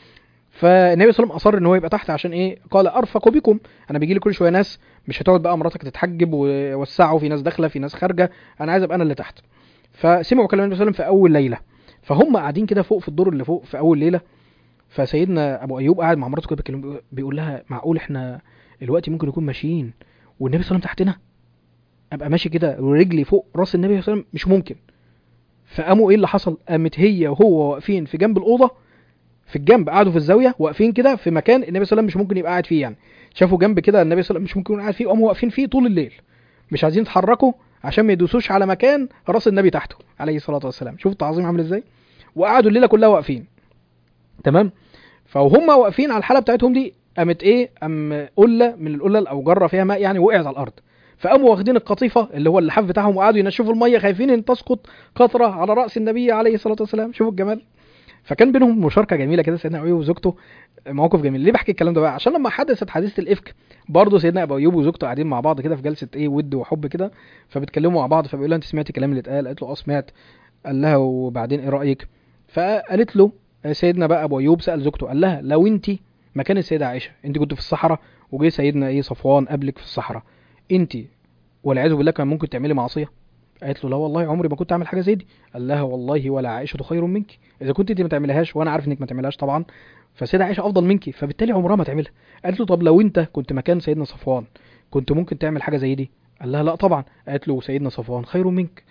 فالنبي صلى الله عليه وسلم اصر ان هو يبقى تحت عشان ايه قال ارفق بكم انا بيجي لي كل شويه ناس مش هتقعد بقى مراتك تتحجب ووسعوا في ناس داخله في ناس خارجه انا عايز ابقى انا اللي تحت فسمعوا كلام النبي صلى الله عليه وسلم في اول ليله فهم قاعدين كده فوق في الدور اللي فوق في اول ليله فسيدنا ابو ايوب قاعد مع مراته كده بيتكلم بيقول لها معقول احنا الوقت ممكن نكون ماشيين والنبي صلى الله عليه وسلم تحتنا ابقى ماشي كده ورجلي فوق راس النبي صلى الله عليه وسلم مش ممكن فقاموا ايه اللي حصل قامت هي وهو واقفين في جنب الاوضه في الجنب قعدوا في الزاويه واقفين كده في مكان النبي صلى الله عليه وسلم مش ممكن يبقى قاعد فيه يعني شافوا جنب كده النبي صلى الله عليه وسلم مش ممكن يكون قاعد فيه وقاموا واقفين فيه طول الليل مش عايزين يتحركوا عشان ما يدوسوش على مكان راس النبي تحته عليه الصلاه والسلام شوف التعظيم عامل ازاي وقعدوا الليله كلها واقفين تمام فوهم واقفين على الحاله بتاعتهم دي قامت ايه ام قله من القلل او جره فيها ماء يعني وقعت على الارض فقاموا واخدين القطيفه اللي هو اللحاف بتاعهم وقعدوا ينشفوا الميه خايفين ان تسقط قطره على راس النبي عليه الصلاه والسلام شوفوا الجمال فكان بينهم مشاركه جميله كده سيدنا ابو وزوجته موقف جميل ليه بحكي الكلام ده بقى عشان لما حدثت حادثه الافك برضه سيدنا ابو ايوب وزوجته قاعدين مع بعض كده في جلسه ايه ود وحب كده فبيتكلموا مع بعض فبيقول لها انت سمعتي الكلام اللي اتقال قالت له اه سمعت قال لها وبعدين ايه رايك فقالت له سيدنا بقى ابو ايوب سال زوجته قال لها لو انت مكان السيده عائشه انت كنت في الصحراء وجه سيدنا ايه صفوان قبلك في الصحراء انت والعياذ بالله كان ممكن تعملي معصيه قالت له لا والله عمري ما كنت اعمل حاجه زي دي قال لها والله ولا عائشه خير منك اذا كنت انت ما تعملهاش وانا عارف انك ما تعملهاش طبعا فسيدة عائشه افضل منك فبالتالي عمرها ما تعملها قالت له طب لو انت كنت مكان سيدنا صفوان كنت ممكن تعمل حاجه زي دي قال لها لا طبعا قالت له سيدنا صفوان خير منك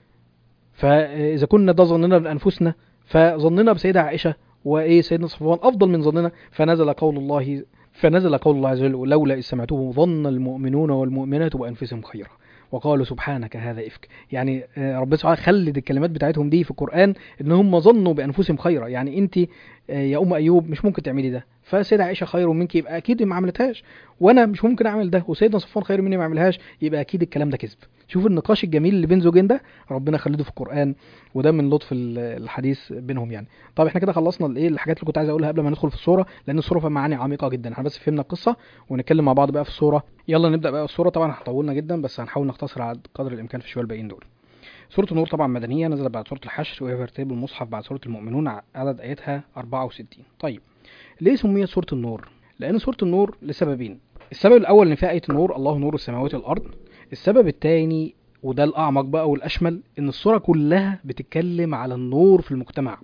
فاذا كنا ده ظننا بانفسنا فظننا بسيدة عائشه وايه سيدنا صفوان افضل من ظننا فنزل قول الله فنزل قول الله عز وجل لولا إذ سمعته ظن المؤمنون والمؤمنات بأنفسهم خيرا وقالوا سبحانك هذا إفك يعني ربنا سبحانه خلد الكلمات بتاعتهم دي في القرآن إن هم ظنوا بأنفسهم خيرا يعني أنت يا أم أيوب مش ممكن تعملي ده فسيدة عائشه خير منك يبقى اكيد ما عملتهاش وانا مش ممكن اعمل ده وسيدنا صفوان خير مني ما عملهاش يبقى اكيد الكلام ده كذب شوف النقاش الجميل اللي بين زوجين ده ربنا خلده في القران وده من لطف ال- الحديث بينهم يعني طب احنا كده خلصنا الايه الحاجات اللي كنت عايز اقولها قبل ما ندخل في الصوره لان الصوره فيها معاني عميقه جدا احنا بس فهمنا القصه ونتكلم مع بعض بقى في الصوره يلا نبدا بقى الصوره طبعا هطولنا جدا بس هنحاول نختصر على قدر الامكان في شويه الباقيين دول سورة النور طبعا مدنية نزلت بعد سورة الحشر وهي في ترتيب المصحف بعد سورة المؤمنون ع- عدد آياتها 64 طيب ليه سميت سورة النور؟ لأن سورة النور لسببين السبب الأول إن فيها آية النور الله نور السماوات والأرض السبب الثاني وده الأعمق بقى والأشمل إن السورة كلها بتتكلم على النور في المجتمع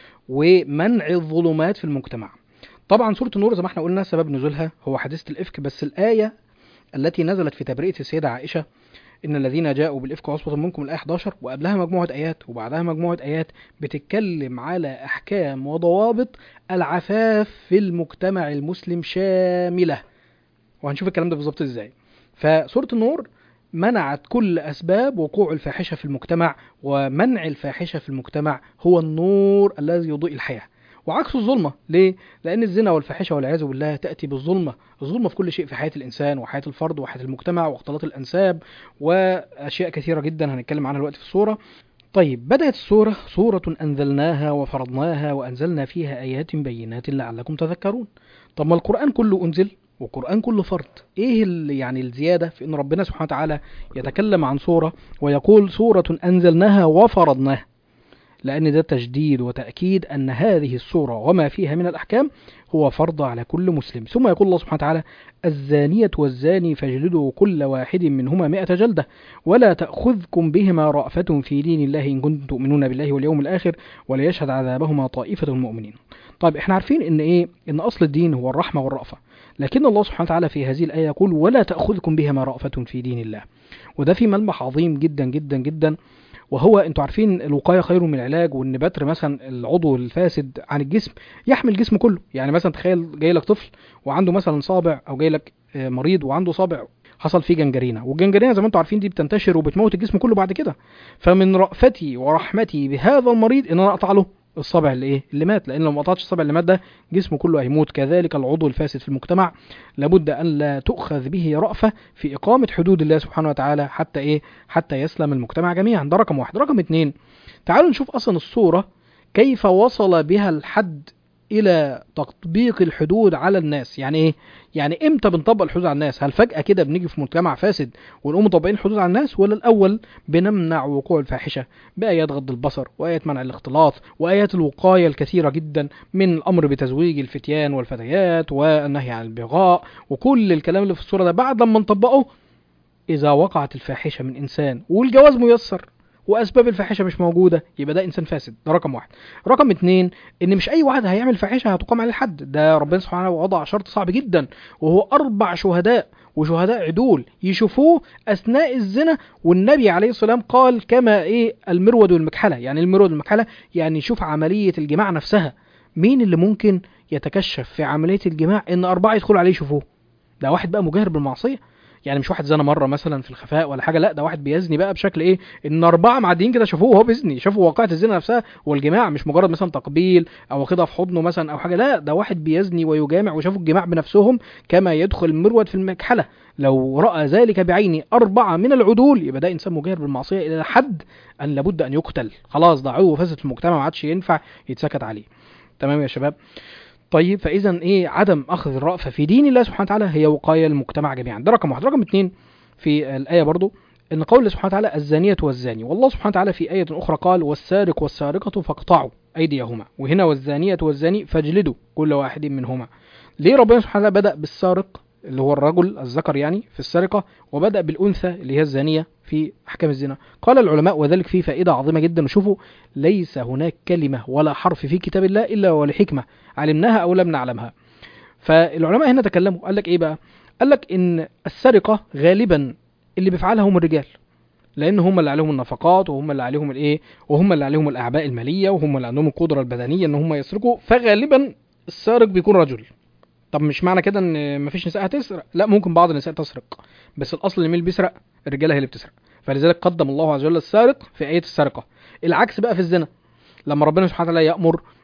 ومنع الظلمات في المجتمع طبعا سورة النور زي ما احنا قلنا سبب نزولها هو حادثة الإفك بس الآية التي نزلت في تبرئة السيدة عائشة إن الذين جاءوا بالإفك عصبة منكم الآية 11 وقبلها مجموعة آيات وبعدها مجموعة آيات بتتكلم على أحكام وضوابط العفاف في المجتمع المسلم شاملة وهنشوف الكلام ده بالظبط إزاي فسورة النور منعت كل أسباب وقوع الفاحشة في المجتمع ومنع الفاحشة في المجتمع هو النور الذي يضيء الحياة وعكس الظلمة ليه؟ لأن الزنا والفاحشة والعياذ بالله تأتي بالظلمة الظلمة في كل شيء في حياة الإنسان وحياة الفرد وحياة المجتمع واختلاط الأنساب وأشياء كثيرة جدا هنتكلم عنها الوقت في الصورة طيب بدأت السورة سورة أنزلناها وفرضناها وأنزلنا فيها آيات بينات لعلكم تذكرون طب ما القرآن كله أنزل والقرآن كله فرض ايه اللي يعني الزيادة في ان ربنا سبحانه وتعالى يتكلم عن سورة ويقول سورة أنزلناها وفرضناها لأن ده تجديد وتأكيد أن هذه السورة وما فيها من الأحكام هو فرض على كل مسلم ثم يقول الله سبحانه وتعالى الزانية والزاني فاجلدوا كل واحد منهما مئة جلدة ولا تأخذكم بهما رأفة في دين الله إن كنتم تؤمنون بالله واليوم الآخر وليشهد عذابهما طائفة من المؤمنين طيب احنا عارفين ان ايه ان اصل الدين هو الرحمة والرأفة لكن الله سبحانه وتعالى في هذه الآية يقول ولا تأخذكم بهما رأفة في دين الله وده في ملمح عظيم جدا جدا جدا وهو انتوا عارفين الوقايه خير من العلاج وان بتر مثلا العضو الفاسد عن الجسم يحمي الجسم كله يعني مثلا تخيل جاي لك طفل وعنده مثلا صابع او جاي لك آه، مريض وعنده صابع حصل فيه جنجرينه والجنجرينه زي ما انتوا عارفين دي بتنتشر وبتموت الجسم كله بعد كده فمن رأفتي ورحمتي بهذا المريض ان انا اقطع له الصابع اللي ايه اللي مات لان لو ما قطعتش الصابع اللي مات ده جسمه كله هيموت كذلك العضو الفاسد في المجتمع لابد ان لا تؤخذ به رأفة في اقامة حدود الله سبحانه وتعالى حتى ايه حتى يسلم المجتمع جميعا ده رقم واحد رقم اتنين تعالوا نشوف اصلا الصورة كيف وصل بها الحد الى تطبيق الحدود على الناس يعني ايه يعني امتى بنطبق الحدود على الناس هل فجأة كده بنيجي في مجتمع فاسد ونقوم مطبقين الحدود على الناس ولا الاول بنمنع وقوع الفاحشة بآيات غض البصر وآيات منع الاختلاط وآيات الوقاية الكثيرة جدا من الأمر بتزويج الفتيان والفتيات والنهي عن البغاء وكل الكلام اللي في الصورة ده بعد لما نطبقه إذا وقعت الفاحشة من إنسان والجواز ميسر وأسباب الفاحشة مش موجودة يبقى ده إنسان فاسد ده رقم واحد رقم اتنين إن مش أي واحد هيعمل فاحشة هتقام عليه الحد ده ربنا سبحانه وضع شرط صعب جدا وهو أربع شهداء وشهداء عدول يشوفوه أثناء الزنا والنبي عليه الصلاة والسلام قال كما إيه المرود والمكحلة يعني المرود والمكحلة يعني يشوف عملية الجماع نفسها مين اللي ممكن يتكشف في عملية الجماع إن أربعة يدخلوا عليه يشوفوه ده واحد بقى مجاهر بالمعصية يعني مش واحد زنا مره مثلا في الخفاء ولا حاجه لا ده واحد بيزني بقى بشكل ايه ان اربعه معديين كده شافوه وهو بيزني شافوا واقعه الزنا نفسها والجماع مش مجرد مثلا تقبيل او واخدها في حضنه مثلا او حاجه لا ده واحد بيزني ويجامع وشافوا الجماع بنفسهم كما يدخل المرود في المكحله لو راى ذلك بعيني اربعه من العدول يبقى ده انسان مجاهر بالمعصيه الى حد ان لابد ان يقتل خلاص ده عضو فاسد في المجتمع ما عادش ينفع يتسكت عليه تمام يا شباب طيب فاذا ايه عدم اخذ الرأفة في دين الله سبحانه وتعالى هي وقايه للمجتمع جميعا ده رقم واحد رقم اتنين في الايه برضو ان قول الله سبحانه وتعالى الزانيه والزاني والله سبحانه وتعالى في ايه اخرى قال والسارق والسارقه فاقطعوا ايديهما وهنا والزانيه والزاني فاجلدوا كل واحد منهما ليه ربنا سبحانه وتعالى بدا بالسارق اللي هو الرجل الذكر يعني في السرقه وبدا بالانثى اللي هي الزانيه في احكام الزنا قال العلماء وذلك فيه فائده عظيمه جدا وشوفوا ليس هناك كلمه ولا حرف في كتاب الله الا ولحكمه علمناها او لم نعلمها فالعلماء هنا تكلموا قال لك ايه بقى قال لك ان السرقه غالبا اللي بيفعلها هم الرجال لان هم اللي عليهم النفقات وهم اللي عليهم الايه وهم اللي عليهم الاعباء الماليه وهم اللي عندهم القدره البدنيه ان هم يسرقوا فغالبا السارق بيكون رجل طب مش معنى كده ان مفيش نساء هتسرق لا ممكن بعض النساء تسرق بس الاصل ان مين اللي بيسرق الرجاله هي اللي بتسرق فلذلك قدم الله عز وجل السارق في ايه السرقه العكس بقى في الزنا لما ربنا سبحانه وتعالى يامر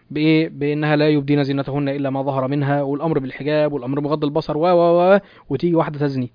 بايه بانها لا يبدين زينتهن الا ما ظهر منها والامر بالحجاب والامر بغض البصر و و و وتيجي واحده تزني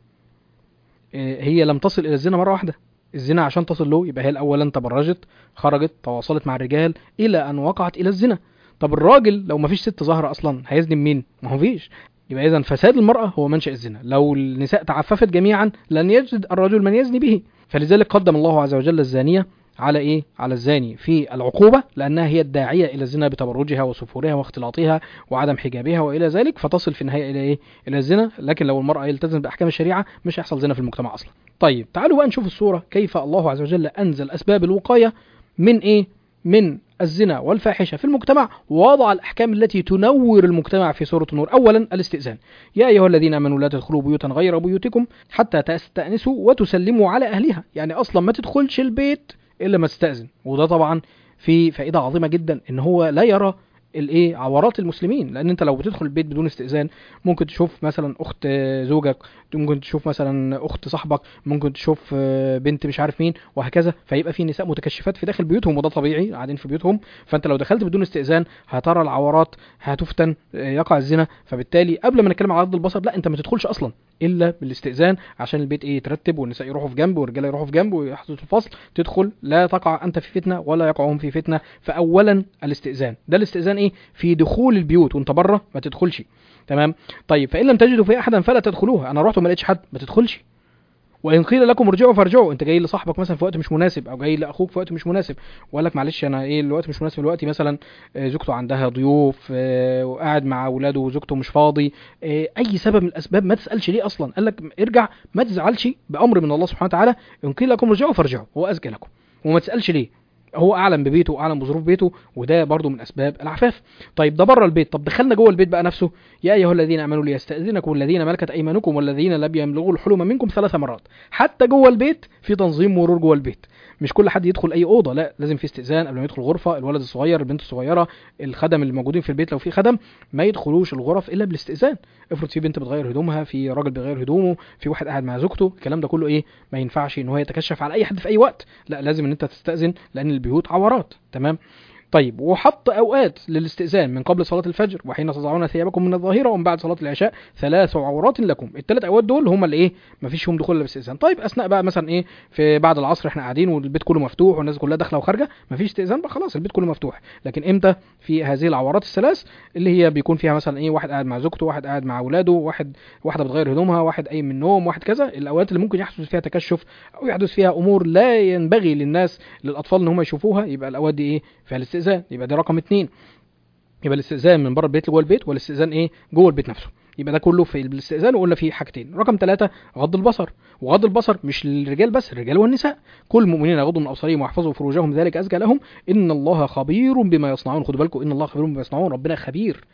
إيه، هي لم تصل الى الزنا مره واحده الزنا عشان تصل له يبقى هي اولا تبرجت خرجت تواصلت مع الرجال الى ان وقعت الى الزنا طب الراجل لو ما فيش ست ظاهره اصلا هيزني مين ما هو فيش يبقى اذا فساد المراه هو منشا الزنا لو النساء تعففت جميعا لن يجد الرجل من يزني به فلذلك قدم الله عز وجل الزانيه على ايه على الزاني في العقوبه لانها هي الداعيه الى الزنا بتبرجها وسفورها واختلاطها وعدم حجابها والى ذلك فتصل في النهايه الى ايه الى الزنا لكن لو المراه يلتزم باحكام الشريعه مش هيحصل زنا في المجتمع اصلا طيب تعالوا بقى نشوف الصوره كيف الله عز وجل انزل اسباب الوقايه من ايه من الزنا والفاحشة في المجتمع ووضع الأحكام التي تنور المجتمع في سورة النور أولا الاستئذان يا أيها الذين آمنوا لا تدخلوا بيوتا غير بيوتكم حتى تستأنسوا وتسلموا على أهلها يعني أصلا ما تدخلش البيت إلا ما تستأذن وده طبعا في فائدة عظيمة جدا إن هو لا يرى الايه عورات المسلمين لان انت لو بتدخل البيت بدون استئذان ممكن تشوف مثلا اخت زوجك ممكن تشوف مثلا اخت صاحبك ممكن تشوف بنت مش عارف مين وهكذا فيبقى في نساء متكشفات في داخل بيوتهم وده طبيعي قاعدين في بيوتهم فانت لو دخلت بدون استئذان هترى العورات هتفتن يقع الزنا فبالتالي قبل ما نتكلم على غض البصر لا انت ما تدخلش اصلا الا بالاستئذان عشان البيت ايه يترتب والنساء يروحوا في جنب والرجاله يروحوا في جنب ويحدث الفصل تدخل لا تقع انت في فتنه ولا يقعهم في فتنه فاولا الاستئذان ده الاستئذان ايه في دخول البيوت وانت بره ما تدخلش تمام طيب فان لم تجدوا في احدا فلا تدخلوها انا رحت وما لقيتش حد ما تدخلش وان قيل لكم ارجعوا فارجعوا انت جاي لصاحبك مثلا في وقت مش مناسب او جاي لاخوك في وقت مش مناسب وقال لك معلش انا ايه الوقت مش مناسب دلوقتي مثلا زوجته عندها ضيوف وقاعد مع اولاده وزوجته مش فاضي اي سبب من الاسباب ما تسالش ليه اصلا قال لك ارجع ما تزعلش بامر من الله سبحانه وتعالى ان قيل لكم ارجعوا فارجعوا هو اذكى لكم وما تسالش ليه هو اعلم ببيته واعلم بظروف بيته وده برضو من اسباب العفاف طيب ده بره البيت طب دخلنا جوه البيت بقى نفسه يا ايها الذين امنوا ليستاذنكم الذين ملكت ايمانكم والذين لم يبلغوا الحلم منكم ثلاث مرات حتى جوه البيت في تنظيم مرور جوه البيت مش كل حد يدخل اي اوضه لا لازم في استئذان قبل ما يدخل غرفه الولد الصغير البنت الصغيره الخدم اللي موجودين في البيت لو في خدم ما يدخلوش الغرف الا بالاستئذان افرض في بنت بتغير هدومها في راجل بيغير هدومه في واحد قاعد مع زوجته الكلام ده كله ايه ما ينفعش ان هو يتكشف على اي حد في اي وقت لا لازم ان انت تستاذن لان البيوت عورات تمام طيب وحط اوقات للاستئذان من قبل صلاه الفجر وحين تضعون ثيابكم من الظهيره ومن بعد صلاه العشاء ثلاث عورات لكم الثلاث اوقات دول هم اللي ايه ما فيش فيهم دخول الا باستئذان طيب اثناء بقى مثلا ايه في بعد العصر احنا قاعدين والبيت كله مفتوح والناس كلها داخله وخارجه ما فيش استئذان بقى خلاص البيت كله مفتوح لكن امتى في هذه العورات الثلاث اللي هي بيكون فيها مثلا ايه واحد قاعد مع زوجته واحد قاعد مع اولاده واحد واحده بتغير هدومها واحد قايم من النوم واحد كذا الاوقات اللي ممكن يحدث فيها تكشف او يحدث فيها امور لا ينبغي للناس للاطفال ان هم يشوفوها يبقى الاوقات دي ايه فيها الاستئذان يبقى ده رقم اتنين يبقى الاستئذان من بره البيت لجوه البيت والاستئذان ايه جوه البيت نفسه يبقى ده كله في الاستئذان وقلنا فيه حاجتين رقم ثلاثة غض البصر وغض البصر مش للرجال بس الرجال والنساء كل المؤمنين يغضوا من ابصارهم ويحفظوا فروجهم ذلك ازكى لهم ان الله خبير بما يصنعون خدوا بالكم ان الله خبير بما يصنعون ربنا خبير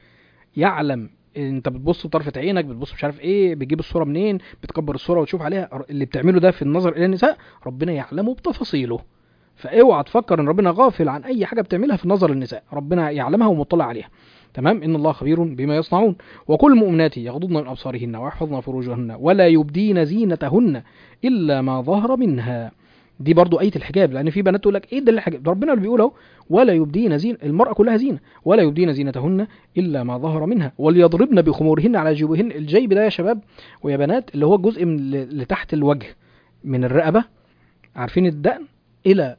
يعلم انت بتبص بطرفة عينك بتبص مش عارف ايه بتجيب الصورة منين بتكبر الصورة وتشوف عليها اللي بتعمله ده في النظر الى النساء ربنا يعلمه بتفاصيله فاوعى تفكر ان ربنا غافل عن اي حاجه بتعملها في نظر النساء ربنا يعلمها ومطلع عليها تمام ان الله خبير بما يصنعون وكل المؤمنات يغضضن من ابصارهن ويحفظن فروجهن ولا يبدين زينتهن الا ما ظهر منها دي برضو آية الحجاب لأن في بنات تقول لك إيه ده الحجاب ده ربنا اللي بيقول أهو ولا يبدين زين المرأة كلها زينة ولا يبدين زينتهن إلا ما ظهر منها وليضربن بخمورهن على جيوبهن الجيب ده يا شباب ويا بنات اللي هو الجزء من اللي تحت الوجه من الرقبة عارفين الدقن إلى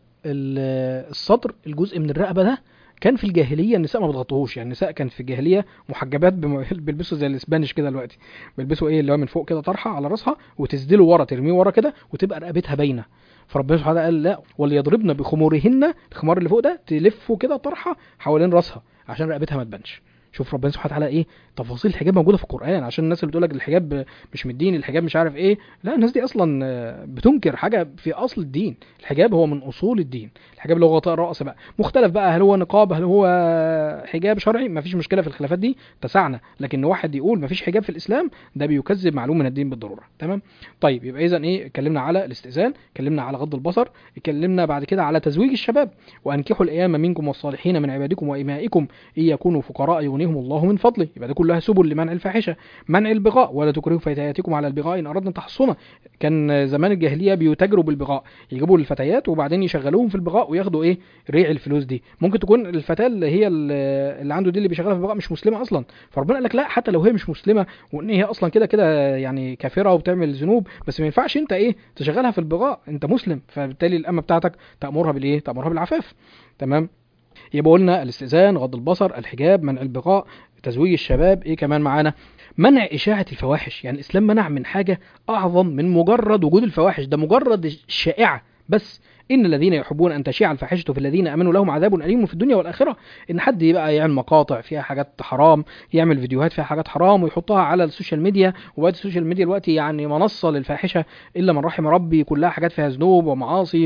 الصدر الجزء من الرقبة ده كان في الجاهليه النساء ما بتغطوهوش يعني النساء كانت في الجاهليه محجبات بم... بيلبسوا زي الاسبانيش كده دلوقتي بيلبسوا ايه اللي هو من فوق كده طرحه على راسها وتسدله ورا ترميه ورا كده وتبقى رقبتها باينه فربنا سبحانه وتعالى قال لا وليضربن بخمورهن الخمار اللي فوق ده تلفه كده طرحه حوالين راسها عشان رقبتها ما تبانش شوف ربنا سبحانه وتعالى ايه تفاصيل الحجاب موجوده في القران عشان الناس اللي بتقول لك الحجاب مش من الدين الحجاب مش عارف ايه لا الناس دي اصلا بتنكر حاجه في اصل الدين الحجاب هو من اصول الدين الحجاب اللي هو غطاء الراس بقى مختلف بقى هل هو نقاب هل هو حجاب شرعي ما فيش مشكله في الخلافات دي تسعنا لكن واحد يقول ما فيش حجاب في الاسلام ده بيكذب معلوم من الدين بالضروره تمام طيب يبقى اذا ايه اتكلمنا على الاستئذان اتكلمنا على غض البصر اتكلمنا بعد كده على تزويج الشباب وانكحوا الايام منكم والصالحين من عبادكم وامائكم ان يكونوا فقراء يغنيهم يغنيهم الله من فضله يبقى ده كلها سبل لمنع الفاحشه منع البغاء ولا تكرهوا فتياتكم على البغاء ان اردنا تحصنا كان زمان الجاهليه بيتاجروا بالبغاء يجيبوا الفتيات وبعدين يشغلوهم في البغاء وياخدوا ايه ريع الفلوس دي ممكن تكون الفتاه اللي هي اللي عنده دي اللي بيشغلها في البغاء مش مسلمه اصلا فربنا قال لك لا حتى لو هي مش مسلمه وان هي اصلا كده كده يعني كافره وبتعمل ذنوب بس ما ينفعش انت ايه تشغلها في البغاء انت مسلم فبالتالي الامه بتاعتك تامرها بالايه تامرها بالعفاف تمام يبقى قلنا الاستئذان غض البصر الحجاب منع البغاء تزويج الشباب ايه كمان معانا منع اشاعه الفواحش يعني الاسلام منع من حاجه اعظم من مجرد وجود الفواحش ده مجرد الشائعه بس ان الذين يحبون ان تشيع الفاحشه في الذين امنوا لهم عذاب اليم في الدنيا والاخره ان حد يبقى يعمل مقاطع فيها حاجات حرام يعمل فيديوهات فيها حاجات حرام ويحطها على السوشيال ميديا وبقت السوشيال ميديا دلوقتي يعني منصه للفاحشه الا من رحم ربي كلها حاجات فيها ذنوب ومعاصي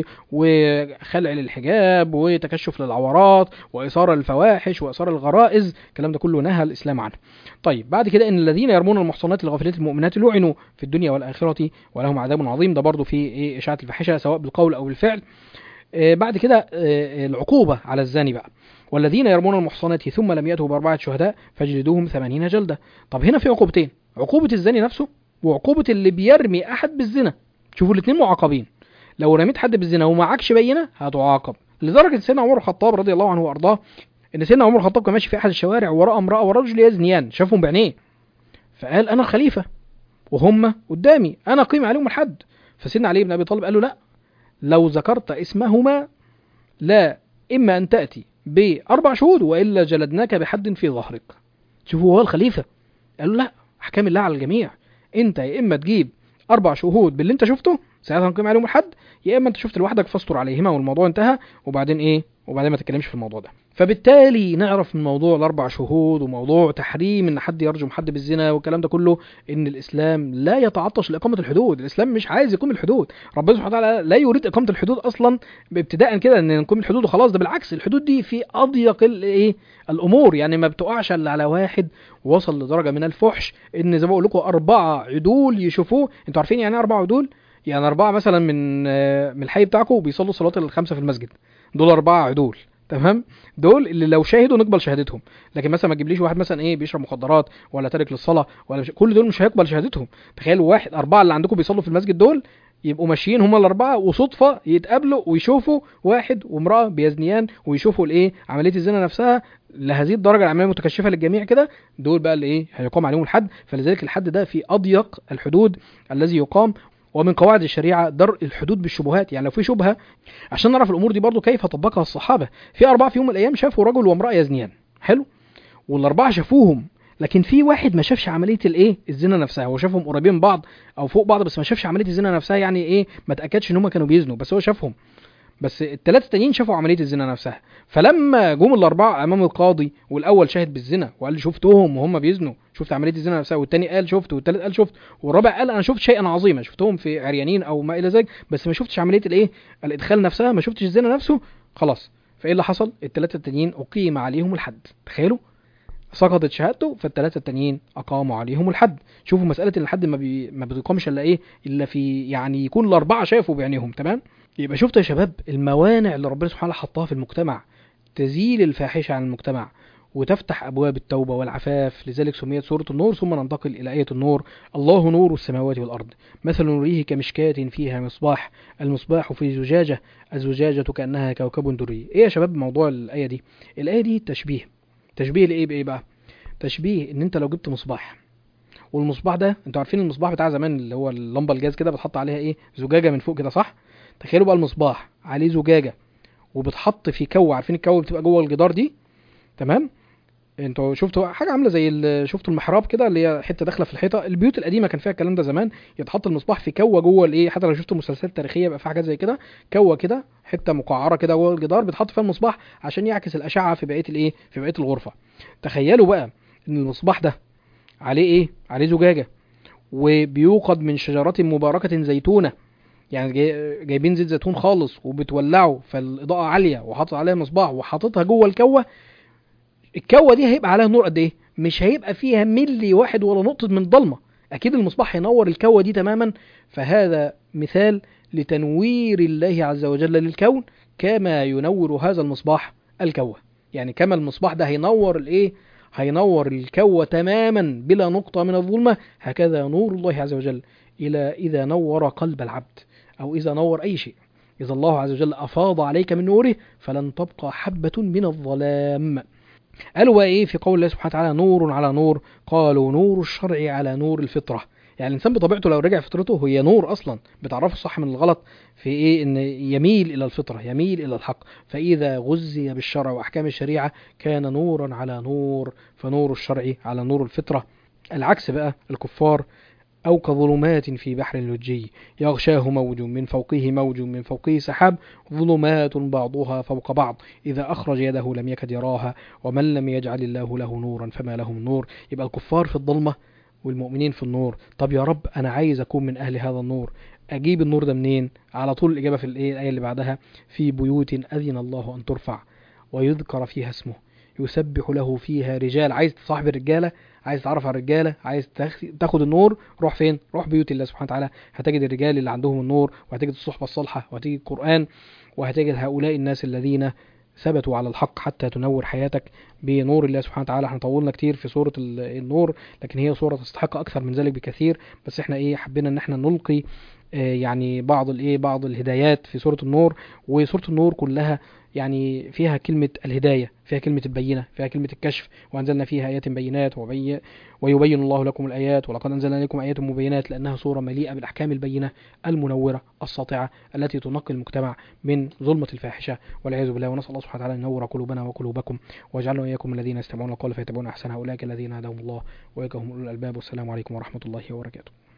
وخلع للحجاب وتكشف للعورات واثاره للفواحش واثاره الغرائز الكلام ده كله نهى الاسلام عنه طيب بعد كده ان الذين يرمون المحصنات الغافلات المؤمنات لعنوا في الدنيا والاخره ولهم عذاب عظيم ده برضه في ايه اشاعه الفاحشه سواء بالقول او بالفعل آه بعد كده آه العقوبة على الزاني بقى والذين يرمون المحصنات ثم لم يأتوا بأربعة شهداء فاجلدوهم ثمانين جلدة طب هنا في عقوبتين عقوبة الزاني نفسه وعقوبة اللي بيرمي أحد بالزنا شوفوا الاثنين معاقبين لو رميت حد بالزنا ومعكش بينة هتعاقب لدرجة سيدنا عمر الخطاب رضي الله عنه وأرضاه إن سيدنا عمر الخطاب كان ماشي في أحد الشوارع ورأى امرأة ورجل يزنيان شافهم بعينيه فقال أنا الخليفة وهم قدامي أنا أقيم عليهم الحد فسيدنا علي بن أبي طالب قال له لأ لو ذكرت اسمهما لا إما أن تأتي بأربع شهود وإلا جلدناك بحد في ظهرك شوفوا هو الخليفة قال له لا أحكام الله على الجميع أنت يا إما تجيب أربع شهود باللي أنت شفته ساعتها هنقيم عليهم الحد يا إما أنت شفت لوحدك فاستر عليهما والموضوع انتهى وبعدين إيه وبعدين ما تتكلمش في الموضوع ده فبالتالي نعرف من موضوع الاربع شهود وموضوع تحريم ان حد يرجم حد بالزنا والكلام ده كله ان الاسلام لا يتعطش لاقامه الحدود الاسلام مش عايز يقيم الحدود ربنا سبحانه وتعالى لا يريد اقامه الحدود اصلا ابتداء كده ان نقيم الحدود وخلاص ده بالعكس الحدود دي في اضيق الايه الامور يعني ما بتقعش الا على واحد وصل لدرجه من الفحش ان زي ما بقول لكم اربعه عدول يشوفوه انتوا عارفين يعني اربع عدول يعني اربعه مثلا من من الحي بتاعكم بيصلوا صلاه الخمسه في المسجد دول اربعه عدول تمام دول اللي لو شاهدوا نقبل شهادتهم لكن مثلا ما تجيبليش واحد مثلا ايه بيشرب مخدرات ولا تارك للصلاه ولا مش... كل دول مش هيقبل شهادتهم تخيلوا واحد اربعه اللي عندكم بيصلوا في المسجد دول يبقوا ماشيين هم الاربعه وصدفه يتقابلوا ويشوفوا واحد وامراه بيزنيان ويشوفوا الايه عمليه الزنا نفسها لهذه الدرجه العمليه متكشفه للجميع كده دول بقى اللي ايه هيقام عليهم الحد فلذلك الحد ده في اضيق الحدود الذي يقام ومن قواعد الشريعة درء الحدود بالشبهات يعني لو في شبهة عشان نعرف الأمور دي برضو كيف طبقها الصحابة في أربعة في يوم من الأيام شافوا رجل وامرأة يزنيان حلو والأربعة شافوهم لكن في واحد ما شافش عمليه الايه الزنا نفسها هو شافهم قريبين من بعض او فوق بعض بس ما شافش عمليه الزنا نفسها يعني ايه ما تاكدش ان هم كانوا بيزنوا بس هو شافهم بس الثلاثه التانيين شافوا عمليه الزنا نفسها فلما جم الاربعه امام القاضي والاول شاهد بالزنا وقال شفتهم وهم بيزنوا شفت عمليه الزنا نفسها والتاني قال شفت والتالت قال شفت والرابع قال انا شفت شيئا عظيما شفتهم في عريانين او ما الى ذلك بس ما شفتش عمليه الايه الادخال نفسها ما شفتش الزنا نفسه خلاص فايه اللي حصل الثلاثه التانيين اقيم عليهم الحد تخيلوا سقطت شهادته فالثلاثه التانيين اقاموا عليهم الحد شوفوا مساله ان الحد ما, بي... ما بتقامش الا ايه الا في يعني يكون الاربعه شافوا بعينيهم تمام يبقى شفتوا يا شباب الموانع اللي ربنا سبحانه وتعالى حطها في المجتمع تزيل الفاحشه عن المجتمع وتفتح ابواب التوبه والعفاف لذلك سميت سوره النور ثم ننتقل الى ايه النور الله نور السماوات والارض مثل نوره كمشكاة فيها مصباح المصباح في زجاجه الزجاجه كانها كوكب دري ايه يا شباب موضوع الايه دي الايه دي تشبيه تشبيه لايه بايه بقى تشبيه ان انت لو جبت مصباح والمصباح ده انتوا عارفين المصباح بتاع زمان اللي هو اللمبه الجاز كده بتحط عليها ايه زجاجه من فوق كده صح تخيلوا بقى المصباح عليه زجاجه وبتحط في كو عارفين الكو بتبقى جوه الجدار دي تمام انتوا شفتوا حاجه عامله زي شفتوا المحراب كده اللي هي حته داخله في الحيطه البيوت القديمه كان فيها الكلام ده زمان يتحط المصباح في كوه جوه الايه حتى لو شفتوا مسلسلات تاريخيه بقى في حاجات زي كده كوه كده حته مقعره كده جوه الجدار بتحط فيها المصباح عشان يعكس الاشعه في بقيه الايه في بقيه الغرفه تخيلوا بقى ان المصباح ده عليه ايه عليه زجاجه وبيوقد من شجره مباركه زيتونه يعني جاي جايبين زيت زيتون خالص وبتولعه فالاضاءه عاليه وحاطط عليها مصباح وحاططها جوه الكوه الكوه دي هيبقى عليها نور قد ايه مش هيبقى فيها ملي واحد ولا نقطه من ضلمه اكيد المصباح هينور الكوه دي تماما فهذا مثال لتنوير الله عز وجل للكون كما ينور هذا المصباح الكوه يعني كما المصباح ده هينور الايه هينور الكون تماما بلا نقطة من الظلمة هكذا نور الله عز وجل إلى إذا نور قلب العبد أو إذا نور أي شيء إذا الله عز وجل أفاض عليك من نوره فلن تبقى حبة من الظلام قالوا بقى إيه في قول الله سبحانه وتعالى نور على نور قالوا نور الشرع على نور الفطرة يعني الإنسان بطبيعته لو رجع فطرته هي نور أصلا بتعرفه الصح من الغلط في إيه إن يميل إلى الفطرة يميل إلى الحق فإذا غزي بالشرع وأحكام الشريعة كان نورا على نور فنور الشرع على نور الفطرة العكس بقى الكفار أو كظلمات في بحر لجي يغشاه موج من فوقه موج من فوقه سحاب ظلمات بعضها فوق بعض إذا أخرج يده لم يكد يراها ومن لم يجعل الله له نورا فما له من نور يبقى الكفار في الظلمة والمؤمنين في النور طب يا رب أنا عايز أكون من أهل هذا النور أجيب النور ده منين على طول الإجابة في الإيه الآية اللي بعدها في بيوت أذن الله أن ترفع ويذكر فيها اسمه يسبح له فيها رجال عايز تصاحب الرجاله عايز تعرف على الرجاله عايز تاخ- تاخد النور روح فين روح بيوت الله سبحانه وتعالى هتجد الرجال اللي عندهم النور وهتجد الصحبه الصالحه وهتجد القران وهتجد هؤلاء الناس الذين ثبتوا على الحق حتى تنور حياتك بنور الله سبحانه وتعالى احنا طولنا كتير في سورة ال- النور لكن هي سورة تستحق اكثر من ذلك بكثير بس احنا ايه حبينا ان احنا نلقي آه، يعني بعض الايه بعض الهدايات في سورة النور وسورة النور كلها يعني فيها كلمة الهداية فيها كلمة البينة فيها كلمة الكشف وأنزلنا فيها آيات بينات وبي... ويبين الله لكم الآيات ولقد أنزلنا لكم آيات مبينات لأنها سورة مليئة بالأحكام البينة المنورة الساطعة التي تنقي المجتمع من ظلمة الفاحشة والعياذ بالله ونسأل الله سبحانه وتعالى أن ينور قلوبنا وقلوبكم ويجعلنا وإياكم الذين يستمعون القول فيتبعون أحسنه أولئك الذين هداهم الله وإياك هم أولو الألباب والسلام عليكم ورحمة الله وبركاته